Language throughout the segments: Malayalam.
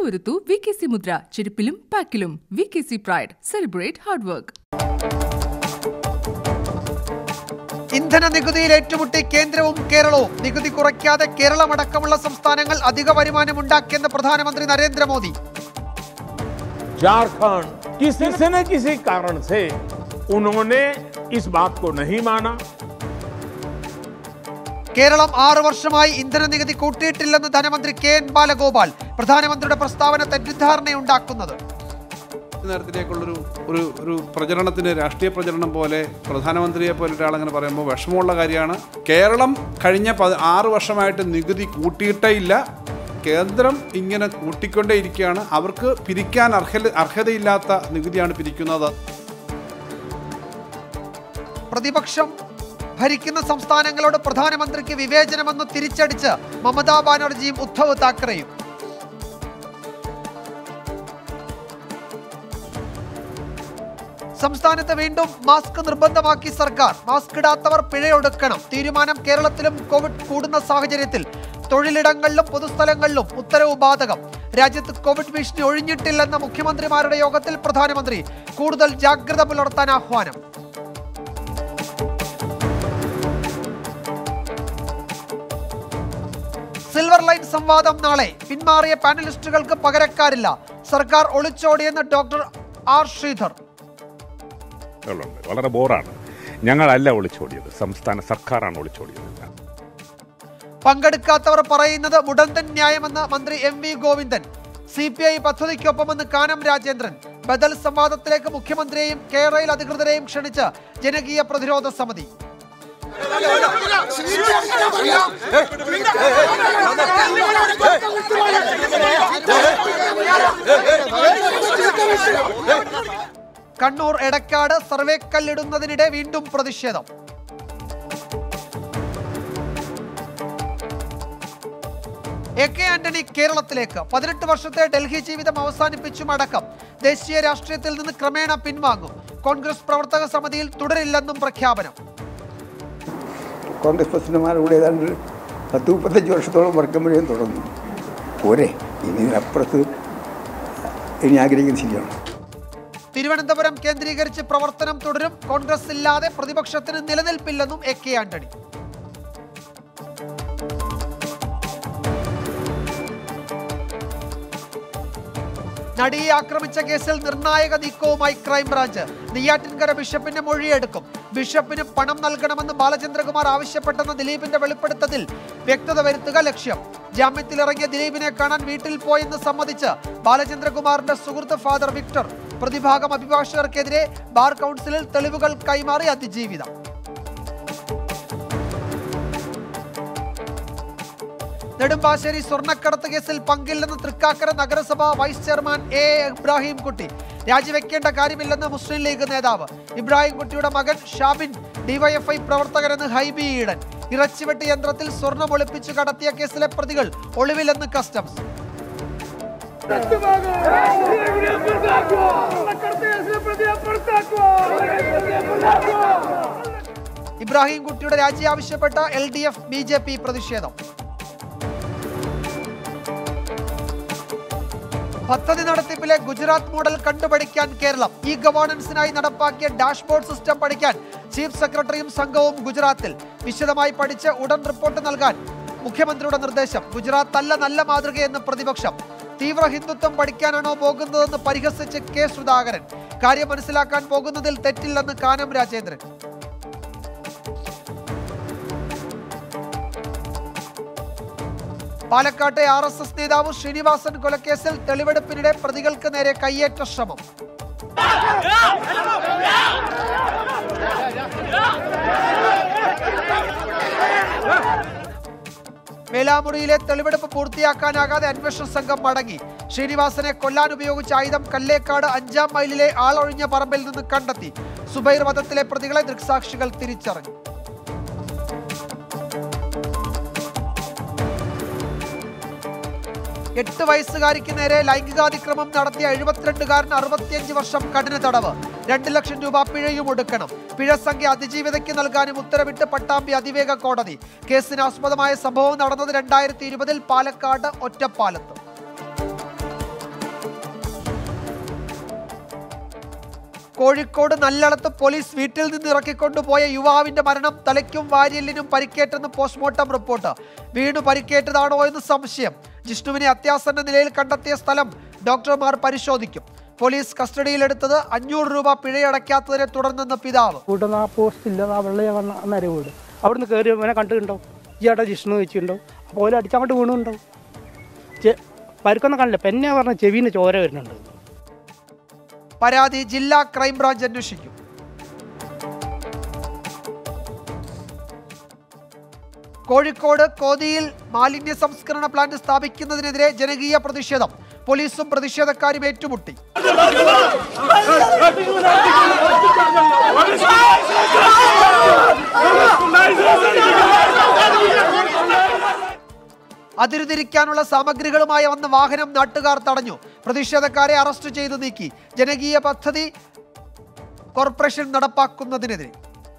ഉറപ്പുവരുത്തൂ വി കെ സി മുദ്ര ചെരുപ്പിലും പാക്കിലും V K C pride celebrate hard work ഇന്ധന നികുതിയിൽ ഏറ്റുമുട്ടി കേന്ദ്രവും കേരളവും നികുതി കുറയ്ക്കാതെ കേരളമടക്കമുള്ള സംസ്ഥാനങ്ങൾ അധിക വരുമാനമുണ്ടാക്കിയെന്ന് പ്രധാനമന്ത്രി നരേന്ദ്രമോദി झारखंड किसी से न किसी कारण से उन्होंने इस बात को नहीं माना കേരളം ആറു വർഷമായി ഇന്ധന നികുതി കൂട്ടിയിട്ടില്ലെന്ന് ധനമന്ത്രി കെ എൻ ബാലഗോപാൽ പ്രധാനമന്ത്രിയുടെ പ്രസ്താവന തെറ്റിദ്ധാരണയുണ്ടാക്കുന്നത് നേരത്തിലേക്കുള്ളൊരു ഒരു ഒരു പ്രചരണത്തിന് രാഷ്ട്രീയ പ്രചരണം പോലെ പ്രധാനമന്ത്രിയെ പോലെ ഒരാളങ്ങനെ പറയുമ്പോൾ വിഷമമുള്ള കാര്യമാണ് കേരളം കഴിഞ്ഞ പ ആറ് വർഷമായിട്ട് നികുതി കൂട്ടിയിട്ടേ ഇല്ല കേന്ദ്രം ഇങ്ങനെ കൂട്ടിക്കൊണ്ടേയിരിക്കുകയാണ് അവർക്ക് പിരിക്കാൻ അർഹ അർഹതയില്ലാത്ത നികുതിയാണ് പിരിക്കുന്നത് പ്രതിപക്ഷം ഭരിക്കുന്ന സംസ്ഥാനങ്ങളോട് പ്രധാനമന്ത്രിക്ക് വിവേചനമെന്ന് തിരിച്ചടിച്ച് മമതാ ബാനർജിയും ഉദ്ധവ് താക്കറെയും സംസ്ഥാനത്ത് വീണ്ടും മാസ്ക് നിർബന്ധമാക്കി സർക്കാർ മാസ്ക് ഇടാത്തവർ പിഴയൊടുക്കണം തീരുമാനം കേരളത്തിലും കോവിഡ് കൂടുന്ന സാഹചര്യത്തിൽ തൊഴിലിടങ്ങളിലും പൊതുസ്ഥലങ്ങളിലും ഉത്തരവ് ബാധകം രാജ്യത്ത് കോവിഡ് ഭീഷണി ഒഴിഞ്ഞിട്ടില്ലെന്ന മുഖ്യമന്ത്രിമാരുടെ യോഗത്തിൽ പ്രധാനമന്ത്രി കൂടുതൽ ജാഗ്രത പുലർത്താൻ ആഹ്വാനം സിൽവർ ലൈൻ സംവാദം നാളെ പിന്മാറിയ പാനലിസ്റ്റുകൾക്ക് പകരക്കാരില്ല സർക്കാർ ഒളിച്ചോടിയെന്ന് ഡോക്ടർ ആർ ശ്രീധർ ഉണ്ട് വളരെ ബോറാണ് ഞങ്ങളല്ല ഒളിച്ചോടിയത് സംസ്ഥാന സർക്കാരാണ് ഒളിച്ചോടിയത് പങ്കെടുക്കാത്തവർ പറയുന്നത് മുടന്തൻ ന്യായമെന്ന് മന്ത്രി M V Govindan C P I പദ്ധതിക്കൊപ്പമെന്ന് കാനം രാജേന്ദ്രൻ ബദൽ സംവാദത്തിലേക്ക് മുഖ്യമന്ത്രിയെയും കേരളയിൽ അധികൃതരെയും ക്ഷണിച്ച് ജനകീയ പ്രതിരോധ സമിതി കണ്ണൂർ എടക്കാട് സർവേ കല്ലിടുന്നതിനിടെ വീണ്ടും പ്രതിഷേധം എ കെ ആന്റണി കേരളത്തിലേക്ക് പതിനെട്ട് വർഷത്തെ ഡൽഹി ജീവിതം അവസാനിപ്പിച്ചും അടക്കം ദേശീയ രാഷ്ട്രീയത്തിൽ നിന്ന് ക്രമേണ പിൻവാങ്ങും കോൺഗ്രസ് പ്രവർത്തക സമിതിയിൽ തുടരില്ലെന്നും പ്രഖ്യാപനം കോൺഗ്രസ് പ്രസിഡന്റുമാരുടെ കൂടെ ഏതാണ്ട് പത്ത് മുപ്പത്തഞ്ച് വർഷത്തോളം വർക്കം വഴിയും തുടർന്നു പോരെ ഇനി ഇതിനപ്പുറത്ത് ഇനി ആഗ്രഹിക്കുന്ന ശരിയാണ് തിരുവനന്തപുരം കേന്ദ്രീകരിച്ച് പ്രവർത്തനം തുടരും കോൺഗ്രസ് ഇല്ലാതെ പ്രതിപക്ഷത്തിന് നിലനിൽപ്പില്ലെന്നും എ കെ ആന്റണി നടിയെ ആക്രമിച്ച കേസിൽ നിർണായക നീക്കവുമായി ക്രൈംബ്രാഞ്ച് നെയ്യാറ്റിൻകര ബിഷപ്പിന്റെ മൊഴിയെടുക്കും ബിഷപ്പിന് പണം നൽകണമെന്ന് ബാലചന്ദ്രകുമാർ ആവശ്യപ്പെട്ടെന്ന ദിലീപിന്റെ വെളിപ്പെടുത്തലിൽ വ്യക്തത വരുത്തുക ലക്ഷ്യം ജാമ്യത്തിലിറങ്ങിയ ദിലീപിനെ കാണാൻ വീട്ടിൽ പോയെന്ന് സമ്മതിച്ച് ബാലചന്ദ്രകുമാറിന്റെ സുഹൃത്ത് ഫാദർ വിക്ടർ പ്രതിഭാഗം അഭിഭാഷകർക്കെതിരെ ബാർ കൗൺസിലിൽ തെളിവുകൾ കൈമാറി അതിജീവിതം നെടുമ്പാശ്ശേരി സ്വർണ്ണക്കടത്ത് കേസിൽ പങ്കില്ലെന്ന് തൃക്കാക്കര നഗരസഭ വൈസ് ചെയർമാൻ എ ഇബ്രാഹിം കുട്ടി രാജിവെക്കേണ്ട കാര്യമില്ലെന്ന് മുസ്ലിം ലീഗ് നേതാവ് ഇബ്രാഹിം കുട്ടിയുടെ മകൻ ഷാബിൻ ഡിവൈഎഫ്ഐ പ്രവർത്തകരെന്ന് ഹൈബി ഈഡൻ ഇറച്ചിവെട്ട് യന്ത്രത്തിൽ സ്വർണം ഒളിപ്പിച്ചു കടത്തിയ കേസിലെ പ്രതികൾ ഒളിവിലെന്ന് കസ്റ്റംസ് ഇബ്രാഹിം കുട്ടിയുടെ രാജി ആവശ്യപ്പെട്ട L D F B J P പ്രതിഷേധം പദ്ധതി നടത്തിപ്പിലെ ഗുജറാത്ത് മോഡൽ കണ്ടുപഠിക്കാൻ കേരളം ഇ ഗവേണൻസിനായി നടപ്പാക്കിയ ഡാഷ്ബോർഡ് സിസ്റ്റം പഠിക്കാൻ ചീഫ് സെക്രട്ടറിയും സംഘവും ഗുജറാത്തിൽ വിശദമായി പഠിച്ച് ഉടൻ റിപ്പോർട്ട് നൽകാൻ മുഖ്യമന്ത്രിയുടെ നിർദ്ദേശം ഗുജറാത്ത് അല്ല നല്ല മാതൃകയെന്ന് പ്രതിപക്ഷം തീവ്ര ഹിന്ദുത്വം പഠിക്കാനാണോ പോകുന്നതെന്ന് പരിഹസിച്ച് കെ സുധാകരൻ കാര്യം മനസ്സിലാക്കാൻ പോകുന്നതിൽ തെറ്റില്ലെന്ന് കാനം രാജേന്ദ്രൻ പാലക്കാട്ടെ ആർ എസ് എസ് നേതാവ് ശ്രീനിവാസൻ കൊലക്കേസിൽ തെളിവെടുപ്പിനിടെ പ്രതികൾക്ക് നേരെ കയ്യേറ്റ ശ്രമം വേലാമുറിയിലെ തെളിവെടുപ്പ് പൂർത്തിയാക്കാനാകാതെ അന്വേഷണ സംഘം മടങ്ങി ശ്രീനിവാസനെ കൊല്ലാൻ ഉപയോഗിച്ച ആയുധം കല്ലേക്കാട് അഞ്ചാം മൈലിലെ ആളൊഴിഞ്ഞ പറമ്പിൽ നിന്ന് കണ്ടെത്തി സുബൈർ വധത്തിലെ പ്രതികളെ ദൃക്സാക്ഷികൾ തിരിച്ചറിഞ്ഞു എട്ട് വയസ്സുകാരിക്ക് നേരെ ലൈംഗികാതിക്രമം നടത്തിയ എഴുപത്തിരണ്ടുകാരന് അറുപത്തിയഞ്ച് വർഷം കഠിന തടവ് രണ്ട് ലക്ഷം രൂപ പിഴയും ഒടുക്കണം പിഴ സംഖ്യ അതിജീവിതയ്ക്ക് നൽകാനും ഉത്തരവിട്ട് പട്ടാമ്പി അതിവേഗ കോടതി കേസിന് ആസ്പദമായ സംഭവം നടന്നത് രണ്ടായിരത്തി ഇരുപതിൽ പാലക്കാട് ഒറ്റപ്പാലത്ത് കോഴിക്കോട് നല്ലളത്ത് പോലീസ് വീട്ടിൽ നിന്ന് ഇറക്കിക്കൊണ്ടുപോയ യുവാവിന്റെ മരണം തലയ്ക്കും വാര്യലിനും പരിക്കേറ്റെന്ന് പോസ്റ്റ്മോർട്ടം റിപ്പോർട്ട് വീണു പരിക്കേറ്റതാണോ എന്ന് സംശയം ജിഷ്ണുവിനെ അത്യാസന്ന നിലയിൽ കണ്ടെത്തിയ സ്ഥലം ഡോക്ടർമാർ പരിശോധിക്കും പോലീസ് കസ്റ്റഡിയിലെടുത്തത് അഞ്ഞൂറ് രൂപ പിഴയടയ്ക്കാത്തതിനെ തുടർന്നെന്ന് പിതാവ് വീട്ടിൽ ആ പോസ്റ്റ് ഇല്ല ആ വെള്ളം വന്ന അന്നേരം വീട് അവിടുന്ന് കയറി അവനെ കണ്ടിട്ടുണ്ടോ ചേട്ടാ ജിഷ്ണു വെച്ചിട്ടുണ്ടോ അപ്പോൾ ഓല അടിച്ചങ്ങോട്ട് വീണുണ്ടോ ചെ പരുക്കൊന്നും കാണില്ല പെന്നെ പറഞ്ഞ ചെവിന്ന് ചോര വരുന്നുണ്ട് പരാതി ജില്ലാ ക്രൈംബ്രാഞ്ച് അന്വേഷിക്കും കോഴിക്കോട് കോതിയിൽ മാലിന്യ സംസ്കരണ പ്ലാന്റ് സ്ഥാപിക്കുന്നതിനെതിരെ ജനകീയ പ്രതിഷേധം പോലീസും പ്രതിഷേധക്കാരും ഏറ്റുമുട്ടി അതിരുതിരിക്കാനുള്ള സാമഗ്രികളുമായി വന്ന വാഹനം നാട്ടുകാർ തടഞ്ഞു പ്രതിഷേധക്കാരെ അറസ്റ്റ് ചെയ്തു നീക്കി ജനകീയ പദ്ധതി കോർപ്പറേഷൻ നടപ്പാക്കുന്നതിനെതിരെ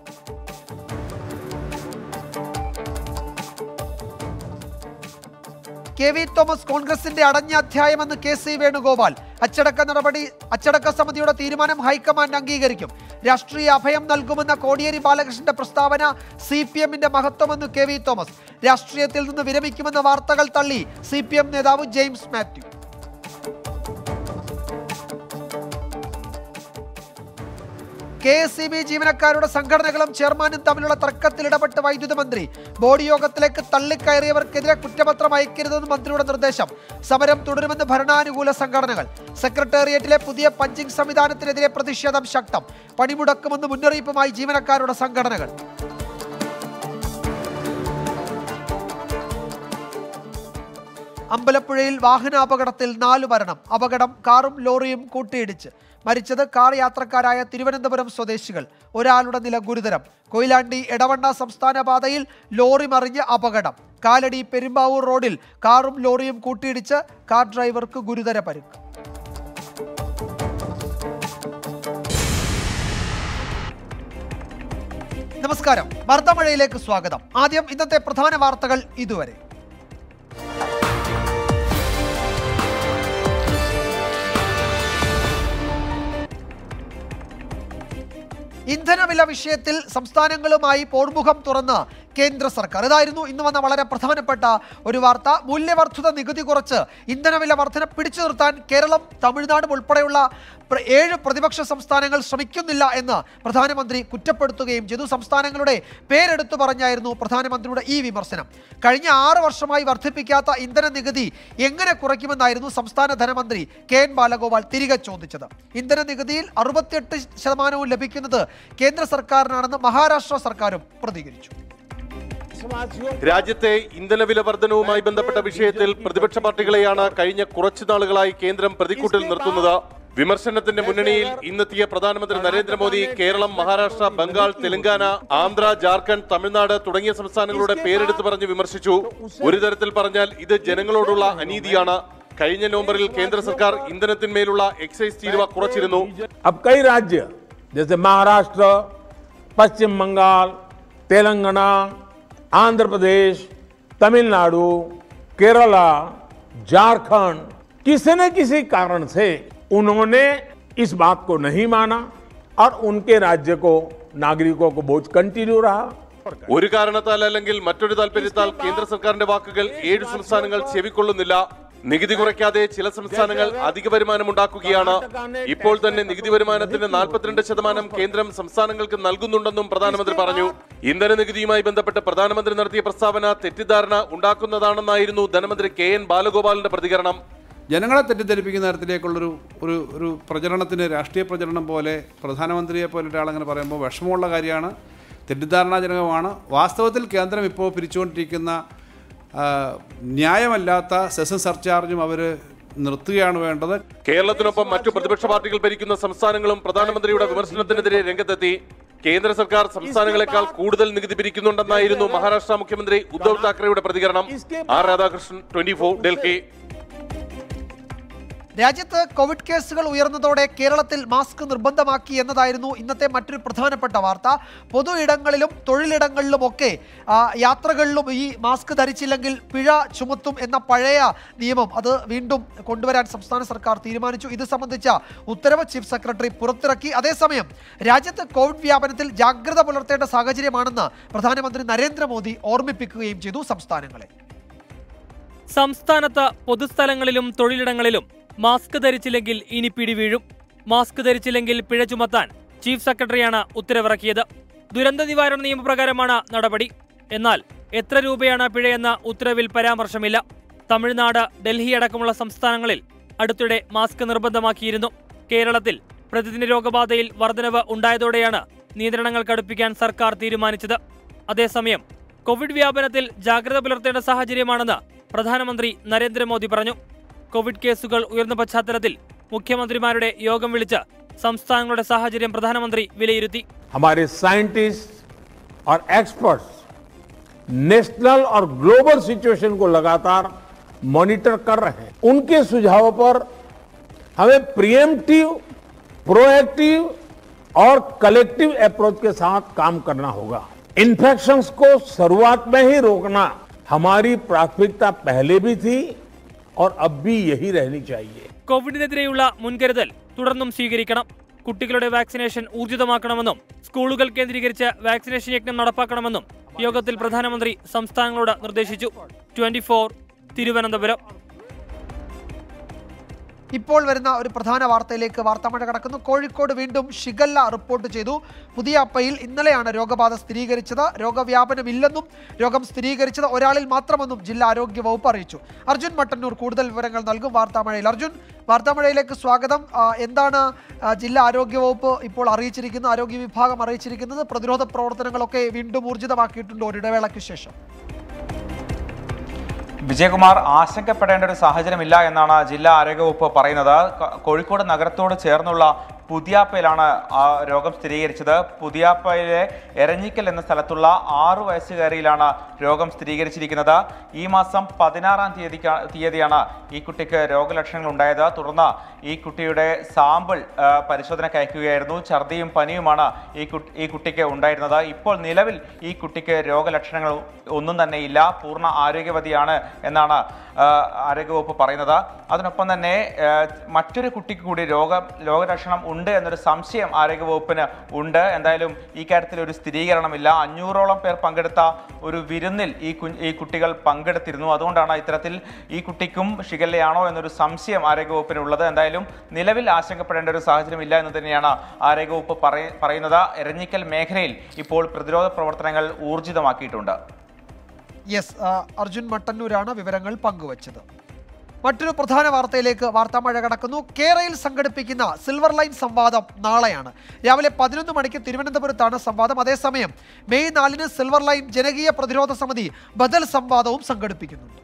കെ വി തോമസ് കോൺഗ്രസിന്റെ അടഞ്ഞ അധ്യായമെന്ന് കെ സി വേണുഗോപാൽ അച്ചടക്ക നടപടി അച്ചടക്ക സമിതിയുടെ തീരുമാനം ഹൈക്കമാൻഡ് അംഗീകരിക്കും രാഷ്ട്രീയ അഭയം നൽകുമെന്ന കോടിയേരി ബാലകൃഷ്ണന്റെ പ്രസ്താവന സി പി എമ്മിന്റെ മഹത്വമെന്ന് കെ വി തോമസ് രാഷ്ട്രീയത്തിൽ നിന്ന് വിരമിക്കുമെന്ന വാർത്തകൾ തള്ളി സി പി എം നേതാവ് James Mathew K S E B ജീവനക്കാരുടെ സംഘടനകളും ചെയർമാനും തമ്മിലുള്ള തർക്കത്തിൽ ഇടപെട്ട് വൈദ്യുത മന്ത്രി ബോർഡ് യോഗത്തിലേക്ക് തള്ളിക്കയറിയവർക്കെതിരെ കുറ്റപത്രം അയക്കരുതെന്ന് മന്ത്രിയുടെ നിർദ്ദേശം സമരം തുടരുമെന്ന് ഭരണാനുകൂല സംഘടനകൾ സെക്രട്ടേറിയറ്റിലെ പുതിയ പഞ്ചിംഗ് സംവിധാനത്തിനെതിരെ പ്രതിഷേധം ശക്തം പണിമുടക്കുമെന്ന് മുന്നറിയിപ്പുമായി ജീവനക്കാരുടെ സംഘടനകൾ അമ്പലപ്പുഴയിൽ വാഹനാപകടത്തിൽ നാല് മരണം അപകടം കാറും ലോറിയും കൂട്ടിയിടിച്ച് മരിച്ചത് കാർ യാത്രക്കാരായ തിരുവനന്തപുരം സ്വദേശികൾ ഒരാളുടെ നില ഗുരുതരം കൊയിലാണ്ടി എടവണ്ണ സംസ്ഥാന പാതയിൽ ലോറി മറിഞ്ഞ് അപകടം കാലടി പെരുമ്പാവൂർ റോഡിൽ കാറും ലോറിയും കൂട്ടിയിടിച്ച് കാർ ഡ്രൈവർക്ക് ഗുരുതര പരുക്ക് നമസ്കാരം വാർത്താമഴയിലേക്ക് സ്വാഗതം ആദ്യം ഇന്നത്തെ പ്രധാന വാർത്തകൾ ഇതുവരെ ഇന്ധനവില വിഷയത്തിൽ സംസ്ഥാനങ്ങളുമായി പോർമുഖം തുറന്ന് കേന്ദ്ര സർക്കാർ ഇതായിരുന്നു ഇന്ന് വന്ന വളരെ പ്രധാനപ്പെട്ട ഒരു വാർത്ത മൂല്യവർദ്ധിത നികുതി കുറച്ച് ഇന്ധനവില വർധന പിടിച്ചു നിർത്താൻ കേരളം തമിഴ്നാടും ഉൾപ്പെടെയുള്ള പ്ര- ഏഴ് പ്രതിപക്ഷ സംസ്ഥാനങ്ങൾ ശ്രമിക്കുന്നില്ല എന്ന് പ്രധാനമന്ത്രി കുറ്റപ്പെടുത്തുകയും ചെയ്തു സംസ്ഥാനങ്ങളുടെ പേരെടുത്തു പറഞ്ഞായിരുന്നു പ്രധാനമന്ത്രിയുടെ ഈ വിമർശനം കഴിഞ്ഞ ആറ് വർഷമായി വർദ്ധിപ്പിക്കാത്ത ഇന്ധന നികുതി എങ്ങനെ കുറയ്ക്കുമെന്നായിരുന്നു സംസ്ഥാന ധനമന്ത്രി കെ എൻ ബാലഗോപാൽ തിരികെ ചോദിച്ചത് ഇന്ധന നികുതിയിൽ അറുപത്തിയെട്ട് ശതമാനവും ലഭിക്കുന്നത് കേന്ദ്ര സർക്കാരിനാണെന്ന് മഹാരാഷ്ട്ര സർക്കാരും പ്രതികരിച്ചു രാജ്യത്തെ ഇന്ധനവില വർധനവുമായി ബന്ധപ്പെട്ട വിഷയത്തിൽ പ്രതിപക്ഷ പാർട്ടികളെയാണ് കഴിഞ്ഞ കുറച്ചു നാളുകളായി കേന്ദ്രം പ്രതിക്കൂട്ടിൽ നിർത്തുന്നത് വിമർശനത്തിന്റെ മുന്നണിയിൽ ഇന്നെത്തിയ പ്രധാനമന്ത്രി നരേന്ദ്രമോദി കേരളം മഹാരാഷ്ട്ര ബംഗാൾ തെലങ്കാന ആന്ധ്ര ജാർഖണ്ഡ് തമിഴ്നാട് തുടങ്ങിയ സംസ്ഥാനങ്ങളുടെ പേരെടുത്ത് പറഞ്ഞ് വിമർശിച്ചു ഒരു തരത്തിൽ പറഞ്ഞാൽ ഇത് ജനങ്ങളോടുള്ള അനീതിയാണ് കഴിഞ്ഞ നവംബറിൽ കേന്ദ്ര സർക്കാർ ഇന്ധനത്തിന്മേലുള്ള എക്സൈസ് തീരുവ കുറച്ചിരുന്നു अब कई राज्य जैसे महाराष्ट्र पश्चिम बंगाल तेलंगाना आंध्र प्रदेश तमिलनाडु केरला झारखंड किसी न किसी कारण से उन्होंने इस बात को नहीं माना और उनके राज्य को नागरिकों को बोझ कंटिन्यू रहा ഒരു കാരണത്താൽ അല്ലെങ്കിൽ മറ്റൊരു താല്പര്യത്താൽ കേന്ദ്ര സർക്കാരിന്റെ വാക്കുകൾ ഏഴ് സംസ്ഥാനങ്ങൾ ചെവിക്കൊള്ളുന്നില്ല നികുതി കുറയ്ക്കാതെ ചില സംസ്ഥാനങ്ങൾ അധിക വരുമാനം ഉണ്ടാക്കുകയാണ് ഇപ്പോൾ തന്നെ നികുതി വരുമാനത്തിന്റെ നാൽപ്പത്തിരണ്ട് ശതമാനം കേന്ദ്രം സംസ്ഥാനങ്ങൾക്ക് നൽകുന്നുണ്ടെന്നും പ്രധാനമന്ത്രി പറഞ്ഞു ഇന്ധന നികുതിയുമായി ബന്ധപ്പെട്ട് പ്രധാനമന്ത്രി നടത്തിയ പ്രസ്താവന തെറ്റിദ്ധാരണ ഉണ്ടാക്കുന്നതാണെന്നായിരുന്നു ധനമന്ത്രി കെ എൻ ബാലഗോപാലിന്റെ പ്രതികരണം ജനങ്ങളെ തെറ്റിദ്ധരിപ്പിക്കുന്ന തരത്തിലേക്കുള്ളൊരു ഒരു ഒരു പ്രചരണത്തിന് രാഷ്ട്രീയ പ്രചരണം പോലെ പ്രധാനമന്ത്രിയെ പോലെ ഒരാളങ്ങനെ പറയുമ്പോൾ വിഷമമുള്ള കാര്യമാണ് തെറ്റിദ്ധാരണാജനകമാണ് വാസ്തവത്തിൽ കേന്ദ്രം ഇപ്പോൾ പിരിച്ചുകൊണ്ടിരിക്കുന്ന ആ, ന്യായമല്ലാത്ത സെഷൻ സർചാർജും അവർ നിർത്തുകയാണ് വേണ്ടത് കേരളത്തിനൊപ്പം മറ്റു പ്രതിപക്ഷ പാർട്ടികൾ ഭരിക്കുന്ന സംസ്ഥാനങ്ങളും പ്രധാനമന്ത്രിയുടെ വിമർശനത്തിനെതിരെ രംഗത്തെത്തി കേന്ദ്ര സർക്കാർ സംസ്ഥാനങ്ങളെക്കാൾ കൂടുതൽ നികുതി പിരിക്കുന്നുണ്ടെന്നായിരുന്നു മഹാരാഷ്ട്ര മുഖ്യമന്ത്രി ഉദ്ധവ് താക്കറെയുടെ പ്രതികരണം ആർ രാധാകൃഷ്ണൻ ട്വന്റി ഡൽഹി രാജ്യത്ത് കോവിഡ് കേസുകൾ ഉയർന്നതോടെ കേരളത്തിൽ മാസ്ക് നിർബന്ധമാക്കി എന്നതായിരുന്നു ഇന്നത്തെ മറ്റൊരു പ്രധാനപ്പെട്ട വാർത്ത പൊതു ഇടങ്ങളിലും തൊഴിലിടങ്ങളിലുമൊക്കെ ആ, യാത്രകളിലും ഈ മാസ്ക് ധരിച്ചില്ലെങ്കിൽ പിഴ ചുമത്തും എന്ന പഴയ നിയമം അത് വീണ്ടും കൊണ്ടുവരാൻ സംസ്ഥാന സർക്കാർ തീരുമാനിച്ചു ഇത് സംബന്ധിച്ച ഉത്തരവ് ചീഫ് സെക്രട്ടറി പുറത്തിറക്കി അതേസമയം രാജ്യത്ത് കോവിഡ് വ്യാപനത്തിൽ ജാഗ്രത പുലർത്തേണ്ട സാഹചര്യമാണെന്ന് പ്രധാനമന്ത്രി നരേന്ദ്രമോദി ഓർമ്മിപ്പിക്കുകയും ചെയ്തു സംസ്ഥാനങ്ങളെ സംസ്ഥാനത്ത് പൊതുസ്ഥലങ്ങളിലും തൊഴിലിടങ്ങളിലും മാസ്ക് ധരിച്ചില്ലെങ്കിൽ ഇനി പിടിവീഴും മാസ്ക് ധരിച്ചില്ലെങ്കിൽ പിഴ ചുമത്താൻ ചീഫ് സെക്രട്ടറിയാണ് ഉത്തരവിറക്കിയത് ദുരന്ത നിവാരണ നിയമപ്രകാരമാണ് നടപടി എന്നാൽ എത്ര രൂപയാണ് പിഴയെന്ന ഉത്തരവിൽ പരാമർശമില്ല തമിഴ്നാട് ഡൽഹി അടക്കമുള്ള സംസ്ഥാനങ്ങളിൽ അടുത്തിടെ മാസ്ക് നിർബന്ധമാക്കിയിരുന്നു കേരളത്തിൽ പ്രതിദിന രോഗബാധയിൽ വർധനവ് ഉണ്ടായതോടെയാണ് നിയന്ത്രണങ്ങൾ കടുപ്പിക്കാൻ സർക്കാർ തീരുമാനിച്ചത് അതേസമയം കോവിഡ് വ്യാപനത്തിൽ ജാഗ്രത പുലർത്തേണ്ട സാഹചര്യമാണെന്ന് പ്രധാനമന്ത്രി നരേന്ദ്രമോദി പറഞ്ഞു കോവിഡ് കേസുകൾ ഉയർന്ന പശ്ചാത്തലത്തിൽ മുഖ്യമന്ത്രിമാരുടെ യോഗം വിളിച്ച് സംസ്ഥാനങ്ങളുടെ സാഹചര്യം പ്രധാനമന്ത്രി വിലയിരുത്തി हमारे साइंटिस्ट और एक्सपर्ट्स नेशनल और ग्लोबल सिचुएशन को लगातार मॉनिटर कर रहे हैं उनके सुझावों पर हमें प्रिएम्प्टिव प्रोएक्टिव और कलेक्टिव अप्रोच के साथ काम करना होगा इन्फेक्शंस को शुरुआत में ही रोकना हमारी प्राथमिकता पहले भी थी और अब भी यही रहनी चाहिए കോവിഡിനെതിരെയുള്ള മുൻകരുതൽ തുടർന്നും സ്വീകരിക്കണം കുട്ടികളുടെ വാക്സിനേഷൻ ഊർജിതമാക്കണമെന്നും സ്കൂളുകൾ കേന്ദ്രീകരിച്ച് വാക്സിനേഷൻ യജ്ഞം നടപ്പാക്കണമെന്നും യോഗത്തിൽ പ്രധാനമന്ത്രി സംസ്ഥാനങ്ങളോട് നിർദ്ദേശിച്ചു ട്വന്റി തിരുവനന്തപുരം ഇപ്പോൾ വരുന്ന ഒരു പ്രധാന വാർത്തയിലേക്ക് വാർത്താമഴ കടക്കുന്നു കോഴിക്കോട് വീണ്ടും ഷിഗല്ല റിപ്പോർട്ട് ചെയ്തു പുതിയ അപ്പയിൽ ഇന്നലെയാണ് രോഗബാധ സ്ഥിരീകരിച്ചത് രോഗവ്യാപനമില്ലെന്നും രോഗം സ്ഥിരീകരിച്ചത് ഒരാളിൽ മാത്രമെന്നും ജില്ലാ ആരോഗ്യ വകുപ്പ് അറിയിച്ചു അർജുൻ മട്ടന്നൂർ കൂടുതൽ വിവരങ്ങൾ നൽകും വാർത്താമഴയിൽ അർജുൻ വാർത്താമഴയിലേക്ക് സ്വാഗതം ആ, എന്താണ് ആ, ജില്ലാ ആരോഗ്യ വകുപ്പ് ഇപ്പോൾ അറിയിച്ചിരിക്കുന്നത് ആരോഗ്യ വിഭാഗം അറിയിച്ചിരിക്കുന്നത് പ്രതിരോധ പ്രവർത്തനങ്ങളൊക്കെ വീണ്ടും ഊർജിതമാക്കിയിട്ടുണ്ടോ ഒരിടവേളയ്ക്ക് ശേഷം വിജയകുമാർ ആശങ്കപ്പെടേണ്ട ഒരു സാഹചര്യമില്ല എന്നാണ് ജില്ലാ ആരോഗ്യവകുപ്പ് പറയുന്നത് ക- കോഴിക്കോട് നഗരത്തോട് ചേർന്നുള്ള പുതിയാപ്പയിലാണ് ആ രോഗം സ്ഥിരീകരിച്ചത് പുതിയാപ്പയിലെ എരഞ്ഞിക്കൽ എന്ന സ്ഥലത്തുള്ള ആറു വയസ്സുകാരിയിലാണ് രോഗം സ്ഥിരീകരിച്ചിരിക്കുന്നത് ഈ മാസം പതിനാറാം തീയതി തീയതിയാണ് ഈ കുട്ടിക്ക് രോഗലക്ഷണങ്ങൾ ഉണ്ടായത് തുടർന്ന് ഈ കുട്ടിയുടെ സാമ്പിൾ ആ, പരിശോധനയ്ക്ക് അയക്കുകയായിരുന്നു ഛർദിയും പനിയുമാണ് ഈ കുട്ടി ഈ കുട്ടിക്ക് ഉണ്ടായിരുന്നത് ഇപ്പോൾ നിലവിൽ ഈ കുട്ടിക്ക് രോഗലക്ഷണങ്ങൾ ഒന്നും തന്നെ ഇല്ല പൂർണ്ണ ആരോഗ്യവതിയാണ് എന്നാണ് ആ, ആരോഗ്യവകുപ്പ് പറയുന്നത് അതിനൊപ്പം തന്നെ ആ, മറ്റൊരു കുട്ടിക്ക് കൂടി രോഗ രോഗലക്ഷണം ഉണ്ട് എന്നൊരു സംശയം ആരോഗ്യവകുപ്പിന് ഉണ്ട് എന്തായാലും ഈ കാര്യത്തിൽ ഒരു സ്ഥിരീകരണമില്ല അഞ്ഞൂറോളം പേർ പങ്കെടുത്ത ഒരു വിരുന്നിൽ ഈ കു ഈ കുട്ടികൾ പങ്കെടുത്തിരുന്നു അതുകൊണ്ടാണ് ഇത്തരത്തിൽ ഈ കുട്ടിക്കും ഷിഗല്ലയാണോ എന്നൊരു സംശയം ആരോഗ്യവകുപ്പിന് ഉള്ളത് എന്തായാലും നിലവിൽ ആശങ്കപ്പെടേണ്ട ഒരു സാഹചര്യം ഇല്ല എന്ന് തന്നെയാണ് ആരോഗ്യവകുപ്പ് പറയ- പറയുന്നത് എരഞ്ഞിക്കൽ മേഖലയിൽ ഇപ്പോൾ പ്രതിരോധ പ്രവർത്തനങ്ങൾ ഊർജിതമാക്കിയിട്ടുണ്ട് യെസ് ആ, അർജുൻ മട്ടന്നൂരാണ് വിവരങ്ങൾ പങ്കുവച്ചത് മറ്റൊരു പ്രധാന വാർത്തയിലേക്ക് വാർത്താമഴ കടക്കുന്നു കേരളയിൽ സംഘടിപ്പിക്കുന്ന സിൽവർ ലൈൻ സംവാദം നാളെയാണ് രാവിലെ പതിനൊന്ന് മണിക്ക് തിരുവനന്തപുരത്താണ് സംവാദം അതേസമയം മെയ് നാലിന് സിൽവർ ലൈൻ ജനകീയ പ്രതിരോധ സമിതി ബദൽ സംവാദവും സംഘടിപ്പിക്കുന്നുണ്ട്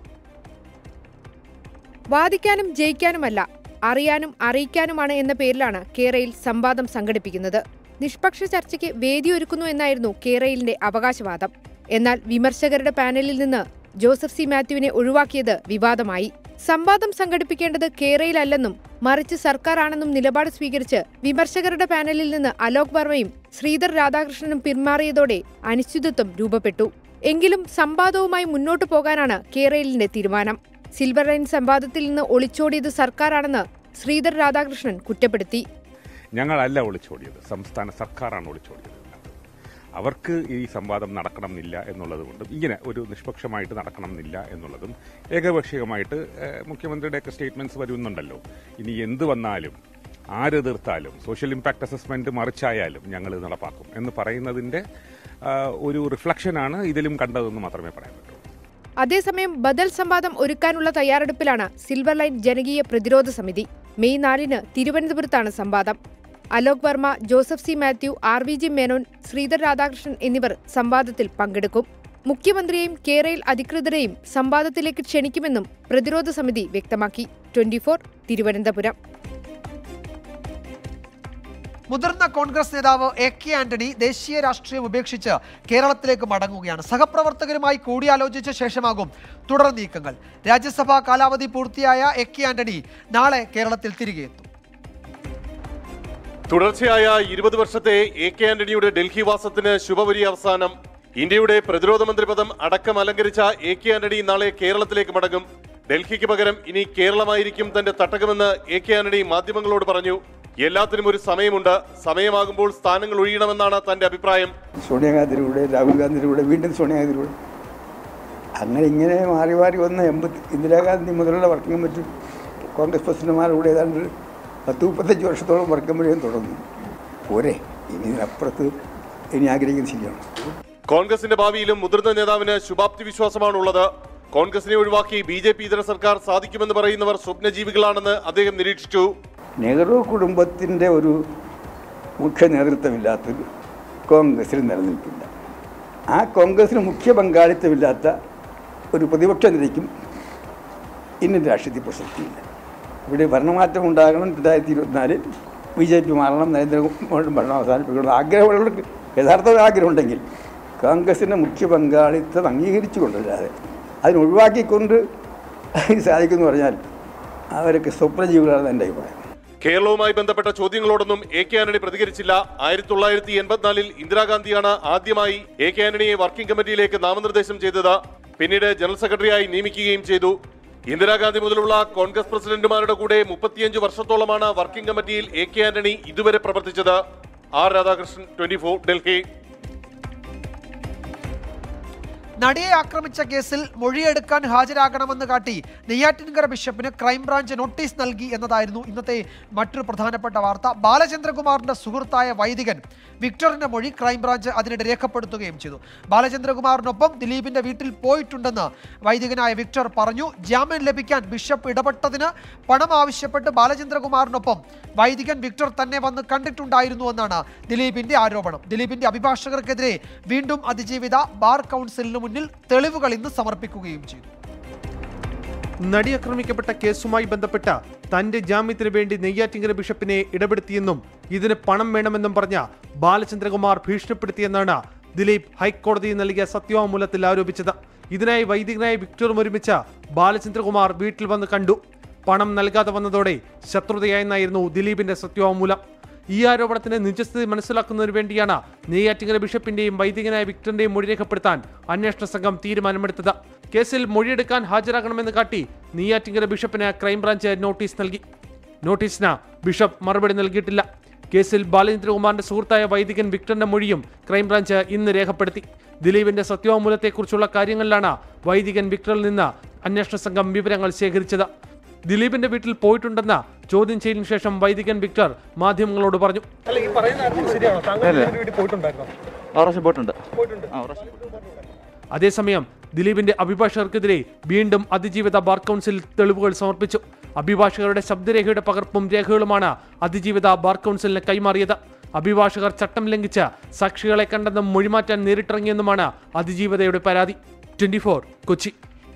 വാദിക്കാനും ജയിക്കാനുമല്ല അറിയാനും അറിയിക്കാനുമാണ് എന്ന പേരിലാണ് കേരയിൽ സംവാദം സംഘടിപ്പിക്കുന്നത് നിഷ്പക്ഷ ചർച്ചയ്ക്ക് വേദിയൊരുക്കുന്നു എന്നായിരുന്നു കേരയിലിന്റെ അവകാശവാദം എന്നാൽ വിമർശകരുടെ പാനലിൽ നിന്ന് ജോസഫ് സി മാത്യുവിനെ ഒഴിവാക്കിയത് വിവാദമായി സംവാദം സംഘടിപ്പിക്കേണ്ടത് കേരയിലല്ലെന്നും മറിച്ച് സർക്കാരാണെന്നും നിലപാട് സ്വീകരിച്ച് വിമർശകരുടെ പാനലിൽ നിന്ന് അലോക് വർമ്മയും ശ്രീധർ രാധാകൃഷ്ണനും പിന്മാറിയതോടെ അനിശ്ചിതത്വം രൂപപ്പെട്ടു എങ്കിലും സംവാദവുമായി മുന്നോട്ടു പോകാനാണ് കേരളിന്റെ തീരുമാനം സിൽവർ ലൈൻ സംവാദത്തിൽ നിന്ന് ഒളിച്ചോടിയത് സർക്കാരാണെന്ന് ശ്രീധർ രാധാകൃഷ്ണൻ കുറ്റപ്പെടുത്തി ഞങ്ങളല്ല ഒളിച്ചോടിയത് സംസ്ഥാന സർക്കാരാണ് ഒളിച്ചോടിയത് അവർക്ക് ഈ സംവാദം നടക്കണം എന്നില്ല എന്നുള്ളത് കൊണ്ടും ഇങ്ങനെ ഒരു നിഷ്പക്ഷമായിട്ട് നടക്കണം എന്നില്ല എന്നുള്ളതും ഏകപക്ഷീയമായിട്ട് ഏഹ്, മുഖ്യമന്ത്രിയുടെയൊക്കെ സ്റ്റേറ്റ്മെന്റ്സ് വരുന്നുണ്ടല്ലോ ഇനി എന്ത് വന്നാലും ആര് എതിർത്താലും സോഷ്യൽ ഇമ്പാക്ട് അസസ്മെന്റ് മറിച്ചായാലും ഞങ്ങൾ നടപ്പാക്കും എന്ന് പറയുന്നതിന്റെ ആ, ഒരു റിഫ്ലക്ഷനാണ് ഇതിലും കണ്ടതെന്ന് മാത്രമേ പറയാൻ പറ്റൂ അതേസമയം ബദൽ സംവാദം ഒരുക്കാനുള്ള തയ്യാറെടുപ്പിലാണ് സിൽവർ ലൈൻ ജനകീയ പ്രതിരോധ സമിതി മെയ് നാലിന് തിരുവനന്തപുരത്താണ് സംവാദം Alok Varma Joseph C Mathew R V G Menon Sreedhar Radhakrishnan എന്നിവർ സംവാദത്തിൽ പങ്കെടുക്കും മുഖ്യമന്ത്രിയെയും കേരയിൽ അധികൃതരെയും സംവാദത്തിലേക്ക് ക്ഷണിക്കുമെന്നും പ്രതിരോധ സമിതി വ്യക്തമാക്കി ട്വന്റി തിരുവനന്തപുരം മുതിർന്ന കോൺഗ്രസ് നേതാവ് എ കെ ആന്റണി ദേശീയ രാഷ്ട്രീയം ഉപേക്ഷിച്ച് കേരളത്തിലേക്ക് മടങ്ങുകയാണ് സഹപ്രവർത്തകരുമായി കൂടിയാലോചിച്ച ശേഷമാകും തുടർ നീക്കങ്ങൾ രാജ്യസഭാ കാലാവധി പൂർത്തിയായ എ കെ ആന്റണി നാളെ കേരളത്തിൽ തിരികെ എത്തും തുടർച്ചയായ ഇരുപത് വർഷത്തെ എ കെ ആന്റണിയുടെ ഡൽഹി വാസത്തിന് ശുഭപരി അവസാനം ഇന്ത്യയുടെ പ്രതിരോധ മന്ത്രി പദം അടക്കം അലങ്കരിച്ച എ കെ ആന്റണി നാളെ കേരളത്തിലേക്ക് മടങ്ങും ഡൽഹിക്ക് പകരം ഇനി കേരളമായിരിക്കും തന്റെ തട്ടകമെന്ന് എ കെ ആന്റണി മാധ്യമങ്ങളോട് പറഞ്ഞു എല്ലാത്തിനും ഒരു സമയമുണ്ട് സമയമാകുമ്പോൾ സ്ഥാനങ്ങൾ ഒഴിയണമെന്നാണ് തന്റെ അഭിപ്രായം സോണിയാഗാന്ധിയിലൂടെ രാഹുൽ ഗാന്ധിയിലൂടെ വീണ്ടും സോണിയാഗാന്ധിയിലൂടെ അങ്ങനെ ഇങ്ങനെ മാറി മാറി വന്ന എൺപത്തി ഇന്ദിരാഗാന്ധി മുതലുള്ള വർക്കിംഗ് കമ്മിറ്റി കോൺഗ്രസ് പ്രസിഡന്റുമാരുടെ ഏതാണ്ട് പത്ത് മുപ്പത്തഞ്ച് വർഷത്തോളം വർക്കിംഗ് കമ്മിറ്റിയും തുടർന്നു പോരെ ഇനി ഇതിനപ്പുറത്ത് ഇനി ആഗ്രഹിക്കുന്ന ശരിയാണ് കോൺഗ്രസിന്റെ ഭാവിയിലും മുതിർന്ന നേതാവിന് ശുഭാപ്തി വിശ്വാസമാണുള്ളത് കോൺഗ്രസിനെ ഒഴിവാക്കി ബി ജെ പി ഇതര സർക്കാർ സാധിക്കുമെന്ന് പറയുന്നവർ സ്വപ്നജീവികളാണെന്ന് അദ്ദേഹം നിരീക്ഷിച്ചു നെഹ്റു കുടുംബത്തിൻ്റെ ഒരു മുഖ്യ നേതൃത്വമില്ലാത്തൊരു കോൺഗ്രസിൽ നിലനിൽപ്പില്ല ആ കോൺഗ്രസിന് മുഖ്യ പങ്കാളിത്തമില്ലാത്ത ഒരു പ്രതിപക്ഷ നിരയ്ക്കും ഇന്ത്യൻ രാഷ്ട്രീയത്തിൽ പ്രസക്തിയില്ല ഇവിടെ ഭരണമാറ്റം ഉണ്ടാകണം രണ്ടായിരത്തി ഇരുപത്തിനാലിൽ ബി ജെ പി മാറണം നരേന്ദ്രമോദി ഭരണം അവസാനിപ്പിക്കണം ആഗ്രഹമുള്ളവർക്ക് യഥാർത്ഥ ആഗ്രഹമുണ്ടെങ്കിൽ കോൺഗ്രസിൻ്റെ മുഖ്യ പങ്കാളിത്തം അംഗീകരിച്ചു കൊണ്ടല്ലാതെ അതിനൊഴിവാക്കിക്കൊണ്ട് സാധിക്കുമെന്ന് പറഞ്ഞാൽ അവരൊക്കെ സ്വപ്നജീവികളാണ് എൻ്റെ അഭിപ്രായം കേരളവുമായി ബന്ധപ്പെട്ട ചോദ്യങ്ങളോടൊന്നും എ കെ ആന്റണി പ്രതികരിച്ചില്ല ആയിരത്തി തൊള്ളായിരത്തി എൺപത്തിനാലിൽ ഇന്ദിരാഗാന്ധിയാണ് ആദ്യമായി എ കെ ആന്റണിയെ വർക്കിംഗ് കമ്മിറ്റിയിലേക്ക് നാമനിർദ്ദേശം ചെയ്തത് പിന്നീട് ജനറൽ സെക്രട്ടറിയായി നിയമിക്കുകയും ചെയ്തു ഇന്ദിരാഗാന്ധി മുതലുള്ള കോൺഗ്രസ് പ്രസിഡന്റുമാരുടെ കൂടെ മുപ്പത്തിയഞ്ച് വർഷത്തോളമാണ് വർക്കിംഗ് കമ്മിറ്റിയിൽ എ കെ ആന്റണി ഇതുവരെ പ്രവർത്തിച്ചത് ആർ രാധാകൃഷ്ണൻ ട്വന്റി ഡൽഹി നടിയെ ആക്രമിച്ച കേസിൽ മൊഴിയെടുക്കാൻ ഹാജരാകണമെന്ന് കാട്ടി നെയ്യാറ്റിൻകര ബിഷപ്പിന് ക്രൈംബ്രാഞ്ച് നോട്ടീസ് നൽകി എന്നതായിരുന്നു ഇന്നത്തെ മറ്റൊരു പ്രധാനപ്പെട്ട വാർത്ത ബാലചന്ദ്രകുമാറിന്റെ സുഹൃത്തായ വൈദികൻ വിക്ടറിന്റെ മൊഴി ക്രൈംബ്രാഞ്ച് അതിനിടെ രേഖപ്പെടുത്തുകയും ചെയ്തു ബാലചന്ദ്രകുമാറിനൊപ്പം ദിലീപിന്റെ വീട്ടിൽ പോയിട്ടുണ്ടെന്ന് വൈദികനായ വിക്ടർ പറഞ്ഞു ജാമ്യം ലഭിക്കാൻ ബിഷപ്പ് ഇടപെട്ടതിന് പണം ആവശ്യപ്പെട്ട് ബാലചന്ദ്രകുമാറിനൊപ്പം വൈദികൻ വിക്ടർ തന്നെ വന്ന് കണ്ടിട്ടുണ്ടായിരുന്നു എന്നാണ് ദിലീപിന്റെ ആരോപണം ദിലീപിന്റെ അഭിഭാഷകർക്കെതിരെ വീണ്ടും അതിജീവിത ബാർ കൗൺസിലിന് മുന്നിൽ തെളിവുകൾ ഇന്ന് സമർപ്പിക്കുകയും ചെയ്തു നടി ആക്രമിക്കപ്പെട്ട കേസുമായി ബന്ധപ്പെട്ട തന്റെ ജാമ്യത്തിന് വേണ്ടി നെയ്യാറ്റിങ്കര ബിഷപ്പിനെ ഇടപെടുത്തിയെന്നും ഇതിന് പണം വേണമെന്നും പറഞ്ഞ ബാലചന്ദ്രകുമാർ ഭീഷണിപ്പെടുത്തിയെന്നാണ് ദിലീപ് ഹൈക്കോടതിയിൽ നൽകിയ സത്യവാങ്മൂലത്തിൽ ആരോപിച്ചത് ഇതിനായി വൈദികനായ വിക്ടറും ഒരുമിച്ച ബാലചന്ദ്രകുമാർ വീട്ടിൽ വന്ന് കണ്ടു പണം നൽകാതെ വന്നതോടെ ശത്രുതയായെന്നായിരുന്നു ദിലീപിന്റെ സത്യവാങ്മൂലം ഈ ആരോപണത്തിന് നിജസ്ഥിതി മനസ്സിലാക്കുന്നതിന് വേണ്ടിയാണ് നെയ്യാറ്റിങ്കര ബിഷപ്പിന്റെയും വൈദികനായ വിക്ടറിന്റെയും മൊഴി രേഖപ്പെടുത്താൻ അന്വേഷണ സംഘം തീരുമാനമെടുത്തത് കേസിൽ മൊഴിയെടുക്കാൻ ഹാജരാകണമെന്ന് കാട്ടി നെയ്യാറ്റിങ്കര ബിഷപ്പിന് ക്രൈംബ്രാഞ്ച് നോട്ടീസ് നൽകി നോട്ടീസിന് ബിഷപ്പ് മറുപടി നൽകിയിട്ടില്ല കേസിൽ ബാലേന്ദ്രകുമാറിന്റെ സുഹൃത്തായ വൈദികൻ വിക്ടറിന്റെ മൊഴിയും ക്രൈംബ്രാഞ്ച് ഇന്ന് രേഖപ്പെടുത്തി ദിലീപിന്റെ സത്യവാങ്മൂലത്തെക്കുറിച്ചുള്ള കാര്യങ്ങളിലാണ് വൈദികൻ വിക്ടറിൽ നിന്ന് അന്വേഷണ സംഘം വിവരങ്ങൾ ശേഖരിച്ചത് ദിലീപിന്റെ വീട്ടിൽ പോയിട്ടുണ്ടെന്ന ചോദ്യം ചെയ്യലിന് ശേഷം വൈദികൻ വിക്ടർ മാധ്യമങ്ങളോട് പറഞ്ഞു അതേസമയം ദിലീപിന്റെ അഭിഭാഷകർക്കെതിരെ വീണ്ടും അതിജീവിത ബാർ കൗൺസിൽ തെളിവുകൾ സമർപ്പിച്ചു അഭിഭാഷകരുടെ ശബ്ദരേഖയുടെ പകർപ്പും രേഖകളുമാണ് അതിജീവിത ബാർ കൗൺസിലിന് കൈമാറിയത് അഭിഭാഷകർ ചട്ടം ലംഘിച്ച് സാക്ഷികളെ കണ്ടെന്നും മൊഴിമാറ്റാൻ നേരിട്ടിറങ്ങിയെന്നുമാണ് അതിജീവിതയുടെ പരാതി ട്വന്റി കൊച്ചി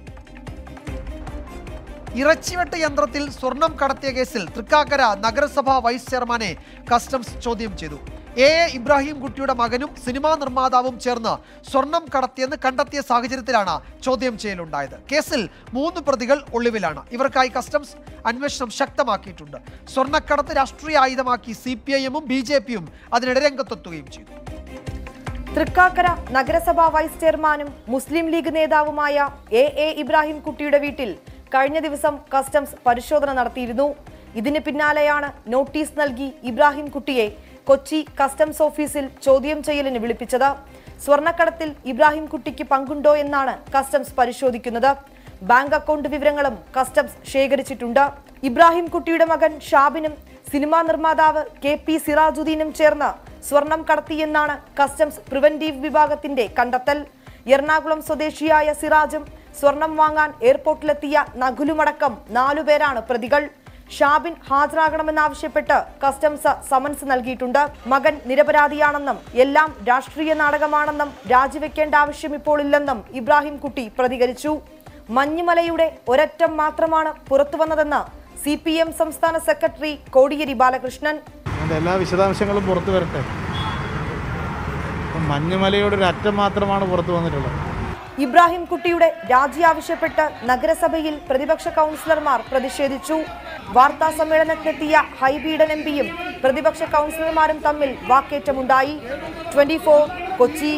ഇറച്ചിവെട്ട് യന്ത്രത്തിൽ സ്വർണം കടത്തിയ കേസിൽ തൃക്കാക്കര നഗരസഭ വൈസ് ചെയർമാനെ കസ്റ്റംസ് ചോദ്യം ചെയ്തു എ എ ഇബ്രാഹിം കുട്ടിയുടെ മകനും സിനിമാ നിർമ്മാതാവും ചേർന്ന് സ്വർണം കടത്തിയെന്ന് കണ്ടെത്തിയ സാഹചര്യത്തിലാണ് ചോദ്യം ചെയ്യലുണ്ടായത് കേസിൽ മൂന്ന് പ്രതികൾ ഒളിവിലാണ് ഇവർക്കായി കസ്റ്റംസ് അന്വേഷണം ശക്തമാക്കിയിട്ടുണ്ട് സ്വർണ്ണക്കടത്ത് രാഷ്ട്രീയ ആയുധമാക്കി സി പി ഐ എമ്മും ബി ജെ പിയും അതിനിടെ രംഗത്തെത്തുകയും ചെയ്തു തൃക്കാക്കര നഗരസഭാ വൈസ് ചെയർമാനും മുസ്ലിം ലീഗ് നേതാവുമായ എ എ ഇബ്രാഹിം കുട്ടിയുടെ വീട്ടിൽ കഴിഞ്ഞ ദിവസം കസ്റ്റംസ് പരിശോധന നടത്തിയിരുന്നു ഇതിന് പിന്നാലെയാണ് നോട്ടീസ് നൽകി ഇബ്രാഹിം കുട്ടിയെ കൊച്ചി കസ്റ്റംസ് ഓഫീസിൽ ചോദ്യം ചെയ്യലിന് വിളിപ്പിച്ചത് സ്വർണ്ണക്കടത്തിൽ ഇബ്രാഹിം കുട്ടിക്ക് പങ്കുണ്ടോ എന്നാണ് കസ്റ്റംസ് പരിശോധിക്കുന്നത് ബാങ്ക് അക്കൗണ്ട് വിവരങ്ങളും കസ്റ്റംസ് ശേഖരിച്ചിട്ടുണ്ട് ഇബ്രാഹിം കുട്ടിയുടെ മകൻ ഷാബിനും സിനിമാ നിർമ്മാതാവ് കെ പി സിറാജുദ്ദീനും ചേർന്ന് സ്വർണം കടത്തിയെന്നാണ് കസ്റ്റംസ് പ്രിവന്റീവ് വിഭാഗത്തിന്റെ കണ്ടെത്തൽ എറണാകുളം സ്വദേശിയായ സിറാജും സ്വർണം വാങ്ങാൻ എയർപോർട്ടിലെത്തിയ നകുലുമടക്കം നാലുപേരാണ് പ്രതികൾ ഷാബിൻ ഹാജരാകണമെന്നാവശ്യപ്പെട്ട് കസ്റ്റംസ് സമൻസ് നൽകിയിട്ടുണ്ട് മകൻ നിരപരാധിയാണെന്നും എല്ലാം രാഷ്ട്രീയ നാടകമാണെന്നും രാജിവെക്കേണ്ട ആവശ്യം ഇപ്പോൾ ഇല്ലെന്നും ഇബ്രാഹിം കുട്ടി പ്രതികരിച്ചു മഞ്ഞുമലയുടെ ഒരറ്റം മാത്രമാണ് പുറത്തുവന്നതെന്ന് സി പി എം സംസ്ഥാന സെക്രട്ടറി കോടിയേരി ബാലകൃഷ്ണൻ അതിൻ്റെ എല്ലാ വിശദാംശങ്ങളും പുറത്തു വരട്ടെ ഇപ്പം മഞ്ഞുമലയുടെ ഒരു അറ്റം മാത്രമാണ് പുറത്തു വന്നിട്ടുള്ളത് ഇബ്രാഹിം കുട്ടിയുടെ രാജി ആവശ്യപ്പെട്ട് നഗരസഭയിൽ പ്രതിപക്ഷ കൗൺസിലർമാർ പ്രതിഷേധിച്ചു വാർത്താ സമ്മേളനത്തിനെത്തിയ ഹൈബീഡൻ എം പിയും പ്രതിപക്ഷ കൗൺസിലർമാരും തമ്മിൽ വാക്കേറ്റമുണ്ടായി ട്വന്റി കൊച്ചി